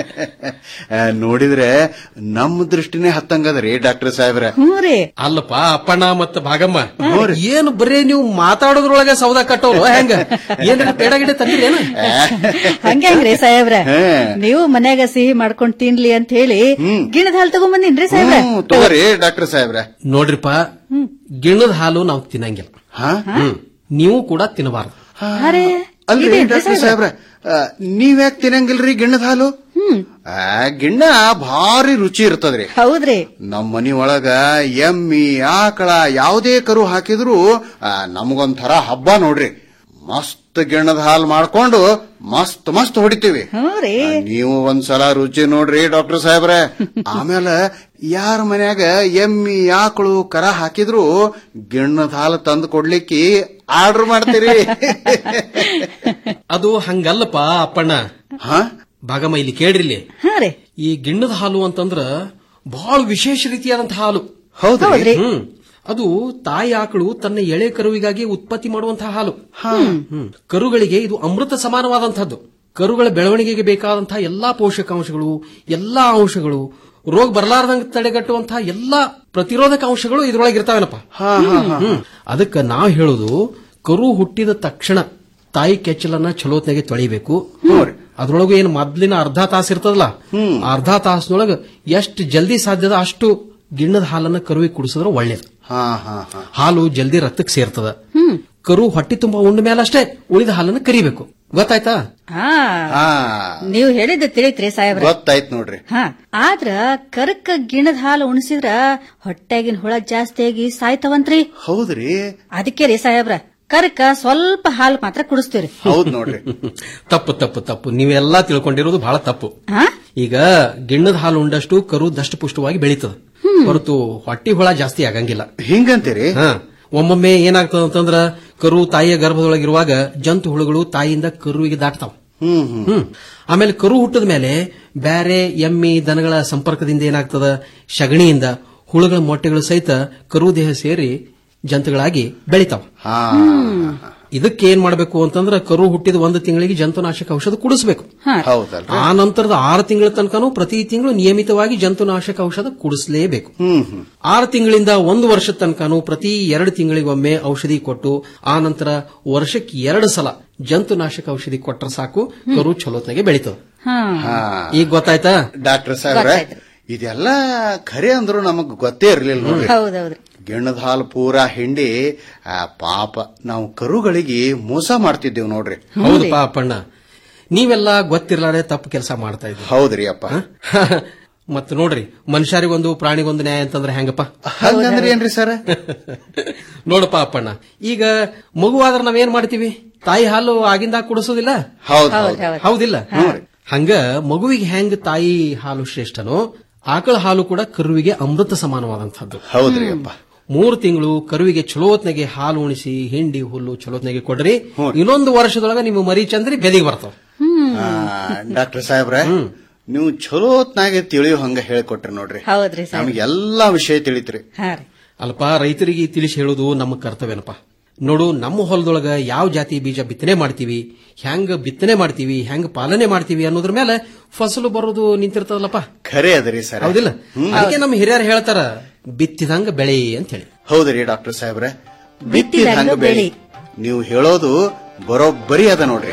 ಆ, ನೋಡಿದ್ರೆ ನಮ್ಮ ದೃಷ್ಟಿನೇ ಹತ್ತಂಗದ್ರಿ ಡಾಕ್ಟರ್ ಸಾಹೇಬ್ರ ಹ್ಞೂ ರೀ ಅಲ್ಲಪ್ಪ ಅಪ್ಪಣ್ಣ ಮತ್ತ ಭಾಗಮ್ಮ ಏನು ಬರೇ ನೀವು ಮಾತಾಡೋದ್ರೊಳಗೆ ಸೌದಾ ಕಟ್ಟೋರು ಹೆಂಗ ಏನ್ ಪೇಡ ಗಿಡ ತಂದಿರೇನು ಹಂಗೆ ಹಂಗ್ರಿ ಸಾಹೇಬ್ರ ಹೇ. ನೀವು ಮನ್ಯಾಗ ಸಿಹಿ ಮಾಡ್ಕೊಂಡ್ ತಿನ್ಲಿ ಅಂತ ಹೇಳಿ ಗಿಣದ ಹಾಲು ತಗೊಂಬಂದಿನ್ರಿ ಸಾಹೇಬ್ರ ಹ್ಮ್, ತಗೋರಿ ಡಾಕ್ಟರ್ ಸಾಹೇಬ್ರ ನೋಡ್ರಿಪ್ಪ ಗಿಣ್ಣದ ಹಾಲು ನಾವು ತಿನ್ನಂಗಿಲ್ಲ ಹ್ಮ್ ನೀವು ಕೂಡ ತಿನ್ನಬಾರದು ಅರೆ ಅಲ್ರಿ ಇದೇನ್ರಿ ಡಾಕ್ಟರ್ ಸಾಹೇಬ್ರ? ಸಾಹೇಬ್ರ ನೀವ್ಯಾಕ್ ತಿನ್ನಂಗಿಲ್ರಿ ಗಿಣ್ಣದ ಹಾಲು ಆ, ಗಿಣ್ಣ ಭಾರಿ ರುಚಿ ಇರ್ತದ್ರಿ ಹೌದ್ರಿ ನಮ್ಮ ಮನಿ ಒಳಗ ಎಮ್ಮಿ ಆಕಳ ಯಾವುದೇ ಕರು ಹಾಕಿದ್ರು ಆ, ನಮಗೊಂಥರ ಹಬ್ಬ ನೋಡ್ರಿ ಮಸ್ತ್ ಗಿಣ್ಣದ ಹಾಲು ಮಾಡ್ಕೊಂಡು ಮಸ್ತ್ ಮಸ್ತ್ ಹೊಡಿತೀವಿ ಹ್ಞೂ ರೀ ನೀವು ಒಂದ್ಸಲ ರುಚಿ ನೋಡ್ರಿ ಡಾಕ್ಟರ್ ಸಾಹೇಬ್ರೆ ಆಮೇಲೆ ಯಾರ ಮನ್ಯಾಗ ಎಮ್ಮಿ ಆಕಳು ಕರ ಹಾಕಿದ್ರು ಗಿಣ್ಣದ ಹಾಲು ತಂದು ಕೊಡ್ಲಿಕ್ಕೆ ಆರ್ಡರ್ ಮಾಡ್ತೀರಿ ಅದು ಹಂಗಲ್ಲಪ್ಪ ಅಪ್ಪಣ್ಣ ಭಾಗಮ್ಮ ಇಲ್ಲಿ ಕೇಳ್ರಿಲ್ಲಿ ಹಾ ರೀ ಈ ಗಿಣ್ಣದ ಹಾಲು ಅಂತಂದ್ರ ಬಹಳ ವಿಶೇಷ ರೀತಿಯಾದಂತಹ ಹಾಲು ಹೌದ್ರಿ? ಹ್ಮ್ ಅದು ತಾಯಿ ಆಕಳು ತನ್ನ ಎಳೆ ಕರುವಿಗಾಗಿ ಉತ್ಪತ್ತಿ ಮಾಡುವಂತಹ ಹಾಲು ಹ್ಮ್. ಕರುಗಳಿಗೆ ಇದು ಅಮೃತ ಸಮಾನವಾದಂತಹದ್ದು ಕರುಗಳ ಬೆಳವಣಿಗೆಗೆ ಬೇಕಾದಂತಹ ಎಲ್ಲಾ ಪೋಷಕಾಂಶಗಳು ಎಲ್ಲಾ ಅಂಶಗಳು ರೋಗ ಬರಲಾರ್ದಂಗ ತಡೆಗಟ್ಟುವಂತಹ ಎಲ್ಲಾ ಪ್ರತಿರೋಧಕ ಅಂಶಗಳು ಇದ್ರೊಳಗೆ ಇರ್ತಾವೇನಪ್ಪ ಹ್ಮ್. ಅದಕ್ಕ ನಾವ್ ಹೇಳುದು ಕರು ಹುಟ್ಟಿದ ತಕ್ಷಣ ತಾಯಿ ಕೆಚ್ಚಲನ್ನ ಚಲೋತ್ನಾಗೆ ತೊಳಿಬೇಕು ಅದ್ರೊಳಗೆ ಏನು ಮೊದ್ಲಿನ ಅರ್ಧ ತಾಸು ಇರ್ತದಲ್ಲ ಆ ಅರ್ಧ ತಾಸಿನೊಳಗ ಎಷ್ಟು ಜಲ್ದಿ ಸಾಧ್ಯದ ಅಷ್ಟು ಗಿಣ್ಣದ ಹಾಲನ್ನ ಕರುವಿಗೆ ಕುಡಿಸಿದ್ರೆ ಒಳ್ಳೇದು ಹಾ ಹಾ ಹಾ ಹಾಲು ಜಲ್ದಿ ರಕ್ತಕ್ಕೆ ಸೇರ್ತದ ಕರು ಹೊಟ್ಟಿ ತುಂಬಾ ಉಂಡ ಮೇಲೆ ಅಷ್ಟೇ ಉಳಿದ ಹಾಲನ್ನು ಕರಿಬೇಕು ಗೊತ್ತಾಯ್ತಾ ಹಾ ಹಾ ನೀವು ಹೇಳಿದ್ದು ತಿಳಿತ್ರಿ ಸಾಹೇಬ್ರ ಗೊತ್ತಾಯ್ತು ನೋಡ್ರಿ ಹಾ ಆದ್ರ ಕರಕ್ಕ ಗಿಣದ ಹಾಲು ಉಣಿಸಿದ್ರ ಹೊಟ್ಟೆಗಿನ ಹುಳ ಜಾಸ್ತಿ ಆಗಿ ಸಾಯ್ತವಂತ್ರಿ ಹೌದ್ರಿ ಅದಕ್ಕೆ ರೀ ಸಾಹೇಬ್ರ ಕರಕ್ಕ ಸ್ವಲ್ಪ ಹಾಲು ಮಾತ್ರ ಕುಡಿಸ್ತೀವ್ರಿ ಹೌದ್ ನೋಡ್ರಿ ತಪ್ಪು ತಪ್ಪು ತಪ್ಪು ನೀವೆಲ್ಲಾ ತಿಳ್ಕೊಂಡಿರೋದು ಬಹಳ ತಪ್ಪು ಹಾ ಈಗ ಗಿಣ್ಣದ ಹಾಲು ಉಂಡಷ್ಟು ಕರು ದಷ್ಟಪುಷ್ಟವಾಗಿ ಬೆಳೀತದ ಹೊರತು ಹೊಟ್ಟಿ ಹುಳ ಜಾಸ್ತಿ ಆಗಂಗಿಲ್ಲ ಹಿಂಗಂತೀರಿ ಹಾ ಒಮ್ಮೊಮ್ಮೆ ಏನಾಗ್ತದ ಅಂತಂದ್ರ ಕರು ತಾಯಿಯ ಗರ್ಭದೊಳಗಿರುವಾಗ ಜಂತು ಹುಳುಗಳು ತಾಯಿಯಿಂದ ಕರುವಿಗೆ ದಾಟ್ತಾವ ಹ್ಮ್ ಹ್ಮ್ ಹ್ಮ್ ಆಮೇಲೆ ಕರು ಹುಟ್ಟದ ಮೇಲೆ ಬ್ಯಾರೆ ಎಮ್ಮಿ ದನಗಳ ಸಂಪರ್ಕದಿಂದ ಏನಾಗ್ತದ ಶಗಣಿಯಿಂದ ಹುಳುಗಳ ಮೊಟ್ಟೆಗಳು ಸಹಿತ ಕರು ದೇಹ ಸೇರಿ ಜಂತುಗಳಾಗಿ ಬೆಳಿತಾವ ಹಾ ಇದಕ್ಕೆ ಏನ್ ಮಾಡಬೇಕು ಅಂತಂದ್ರ ಕರು ಹುಟ್ಟಿದ ಒಂದು ತಿಂಗಳಿಗೆ ಜಂತುನಾಶಕ ಔಷಧ ಕುಡಿಸಬೇಕು ಹೌದಲ್ರಿ ಆ ನಂತರದ ಆರು ತಿಂಗಳ ತನಕನೂ ಪ್ರತಿ ತಿಂಗಳು ನಿಯಮಿತವಾಗಿ ಜಂತುನಾಶಕ ಔಷಧ ಕುಡಿಸಲೇಬೇಕು ಹ್ಮ್ ಹ್ಮ್ ಆರು ತಿಂಗಳಿಂದ ಒಂದು ವರ್ಷದ ತನಕನೂ ಪ್ರತಿ ಎರಡು ತಿಂಗಳಿಗೊಮ್ಮೆ ಔಷಧಿ ಕೊಟ್ಟು ಆ ನಂತರ ವರ್ಷಕ್ಕೆ ಎರಡು ಸಲ ಜಂತುನಾಶಕ ಔಷಧಿ ಕೊಟ್ರೆ ಸಾಕು ಕರು ಚಲೋತ್ನಾಗೆ ಬೆಳಿತದ ಹಾ ಹಾ ಈಗ ಗೊತ್ತಾಯ್ತಾ ಡಾಕ್ಟರ್ ಸಾಹೇಬ್ರ ಇದೆಲ್ಲ ಖರೆ ಅಂದ್ರು ನಮಗ್ ಗೊತ್ತೇ ಇರ್ಲಿಲ್ಲ ನೋಡ್ರಿ ಹೌದೌದ್ರಿ ಗಿಣ್ಣದ ಹಾಲು ಪೂರಾ ಹಿಂಡಿ ಆ ಪಾಪ ನಾವು ಕರುಗಳಿಗೆ ಮೋಸ ಮಾಡ್ತಿದ್ದೇವ್ ನೋಡ್ರಿ ಹೌದಪ್ಪ ಅಪ್ಪಣ್ಣ ನೀವೆಲ್ಲ ಗೊತ್ತಿರ್ಲಾರೆ ತಪ್ಪು ಕೆಲಸ ಮಾಡ್ತಾ ಇದ್ರಿ ಹೌದ್ರಿ ಅಪ್ಪ ಮತ್ ನೋಡ್ರಿ ಮನುಷ್ಯರಿಗೊಂದು ಪ್ರಾಣಿಗೊಂದು ನ್ಯಾಯ ಅಂತಂದ್ರೆ ಹೆಂಗಪ್ಪ ಹಂಗಂದ್ರಿ ಏನ್ರಿ ಸರ್ ನೋಡಪ್ಪ ಅಪ್ಪಣ್ಣ ಈಗ ಮಗುವಾದ್ರೆ ನಾವೇನ್ ಮಾಡ್ತೀವಿ ತಾಯಿ ಹಾಲು ಆಗಿಂದ ಕುಡಿಸೋದಿಲ್ಲ ಹೌದ್ ಹೌದ್ ಹೌದಿಲ್ಲ ಹಂಗ ಮಗುವಿಗೆ ಹೆಂಗ್ ತಾಯಿ ಹಾಲು ಶ್ರೇಷ್ಠನೋ ಆಕಳ ಹಾಲು ಕೂಡ ಕರುವಿಗೆ ಅಮೃತ ಸಮಾನವಾದಂತಹದ್ದು ಹೌದ್ರಿ ಅಪ್ಪ ಮೂರು ತಿಂಗಳು ಕರುವಿಗೆ ಚಲೋತ್ನಾಗೆ ಹಾಲು ಉಣಿಸಿ ಹಿಂಡಿ ಹುಲ್ಲು ಚಲೋತ್ನಾಗೆ ಕೊಡ್ರಿ ಇನ್ನೊಂದು ವರ್ಷದೊಳಗ ನಿಮ್ಮ ಮರಿ ಚಂದ್ರಿ ಬೆದಿಗೆ ಬರ್ತಾವ ಡಾಕ್ಟರ್ ಸಾಹೇಬ್ರ ನೀವು ಚಲೋತ್ನಾಗೆ ತಿಳಿಯೋ ಹಂಗ ಹೇಳ್ಕೊಟ್ರಿ ನೋಡ್ರಿ ಹೌದ್ರಿ ಸಾಹೇಬ್ರ ನಮ್ಗೆ ಎಲ್ಲಾ ವಿಷಯ ತಿಳಿತ್ರಿ ಹಾ ರೀ ಅಲ್ಪ ರೈತರಿಗೆ ತಿಳಿಸಿ ಹೇಳುದು ನಮ್ಮ ಕರ್ತವ್ಯನಪ್ಪ ನೋಡು ನಮ್ಮ ಹೊಲದೊಳಗ ಯಾವ ಜಾತಿ ಬೀಜ ಬಿತ್ತನೆ ಮಾಡ್ತೀವಿ ಹೆಂಗ್ ಬಿತ್ತನೆ ಮಾಡ್ತೀವಿ ಹೆಂಗ್ ಪಾಲನೆ ಮಾಡ್ತೀವಿ ಅನ್ನೋದ್ರ ಮೇಲೆ ಫಸಲು ಬರೋದು ನಿಂತಿರ್ತದಲ್ಲಪ್ಪ ಖರೆ ಅದರಿ ಸರ್ ಹೌದಿಲ್ಲ ಅದಕ್ಕೆ ನಮ್ಮ ಹಿರಿಯರು ಹೇಳ್ತಾರ ಬಿತ್ತಿದಂಗ ಬೆಳೆ ಅಂತ ಹೇಳಿ ಹೌದ್ರಿ ಡಾಕ್ಟರ್ ಸಾಹೇಬ್ರೆ ಬಿತ್ತಿದ ಹಂಗ ಬೆಳಿ ನೀವು ಹೇಳೋದು ಬರೋಬ್ಬರಿ ಅದ ನೋಡ್ರಿ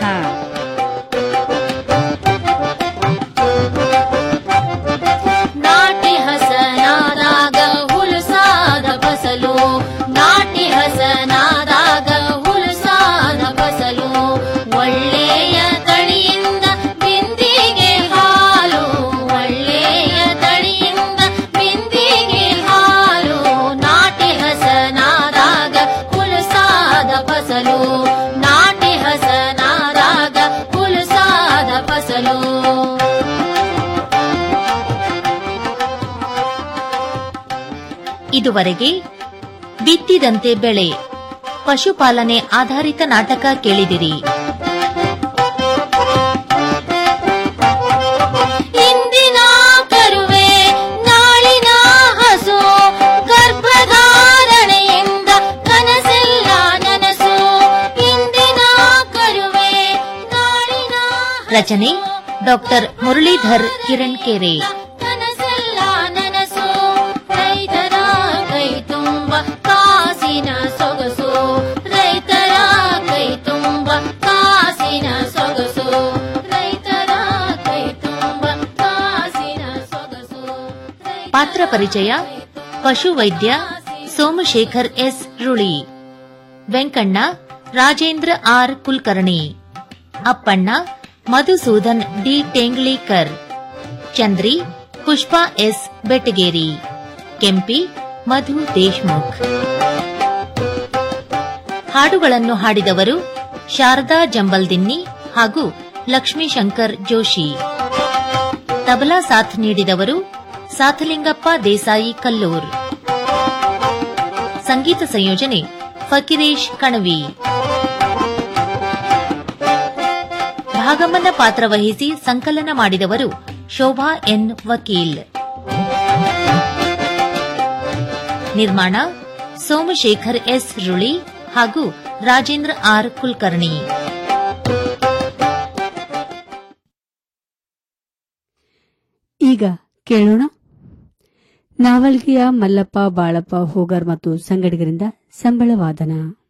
ನಾಟಿ ಹಸನಾದಾಗ ಹುಲಸಾದ ಫಸಲು ನಾಟಿ ಹಸನಾದಾಗ ಹುಲಸಾದ ಫಸಲು ಒಳ್ಳೆಯ ತಳಿಯಿಂದ ಬಿಂದಿಗೆ ಹಾಲು ಒಳ್ಳೆಯ ತಳಿಯಿಂದ ಬಿಂದಿಗೆ ಹಾಲು ನಾಟಿ ಹಸನಾದಾಗ ಹುಲಸಾದ ಫಸಲು ನಾಟಿ ಹಸನಾದಾಗ ಹುಲಸಾದ ಫಸಲು ಇದುವರೆಗೆ ಬಿತ್ತಿದಂತೆ ಬೆಳೆ ಪಶುಪಾಲನೆ ಆಧಾರಿತ ನಾಟಕ ಕೇಳಿದಿರಿ ಇಂದಿನ ಕರುವೆ ನಾಳಿನ ಹಸು ಗರ್ಭಧಾರಣೆಯಿಂದ ಕನಸೆಲ್ಲ ನನಸು ಇಂದಿನ ಕರುವೆ ನಾಳಿನ ರಚನೆ ಡಾಕ್ಟರ್ ಮುರಳೀಧರ್ ಕಿರಣ್ಕೆರೆ ಕನಸೆಲ್ಲ ನನಸು ರೈತರ ಕೈ ತುಂಬ ಕಾಸಿನ ಸೊಗಸು ರೈತರ ಕೈ ತುಂಬ ಕಾಸಿನ ಸೊಗಸು ರೈತರ ಕೈ ತುಂಬ ಕಾಸಿನ ಸೊಗಸು ಪಾತ್ರ ಪರಿಚಯ ಪಶು ವೈದ್ಯ Somashekar S Ruli Venkanna Rajendra R Kulkarni Appanna Madhusudan D Tenglikar Chandri Pushpa S Betageri Kempi Madhu Deshmukh ಹಾಡುಗಳನ್ನು ಹಾಡಿದವರು ಶಾರದಾ ಜಂಬಲ್ದಿನ್ನಿ ಹಾಗೂ ಲಕ್ಷ್ಮೀಶಂಕರ್ ಜೋಶಿ ತಬಲಾ ಸಾಥ್ ನೀಡಿದವರು ಸಾಥಲಿಂಗಪ್ಪ ದೇಸಾಯಿ ಕಲ್ಲೂರ್ ಸಂಗೀತ ಸಂಯೋಜನೆ ಫಕಿರೇಶ್ ಕಣವಿ ಭಾಗಮನ ಪಾತ್ರ ವಹಿಸಿ ಸಂಕಲನ ಮಾಡಿದವರು ಶೋಭಾ ಎನ್ ವಕೀಲ್ ನಿರ್ಮಾಣ ಸೋಮಶೇಖರ್ ಎಸ್ ರುಳಿ ಹಾಗೂ ರಾಜೇಂದ್ರ ಆರ್ ಕುಲಕರ್ಣಿ ಈಗ ಕೇಳೋಣ ನಾವಲ್ಗಿಯ ಮಲ್ಲಪ್ಪ ಬಾಳಪ್ಪ ಹೋಗರ್ ಮತ್ತು ಸಂಗಡಿಗರಿಂದ ಸಂಬಳ ವಾದನ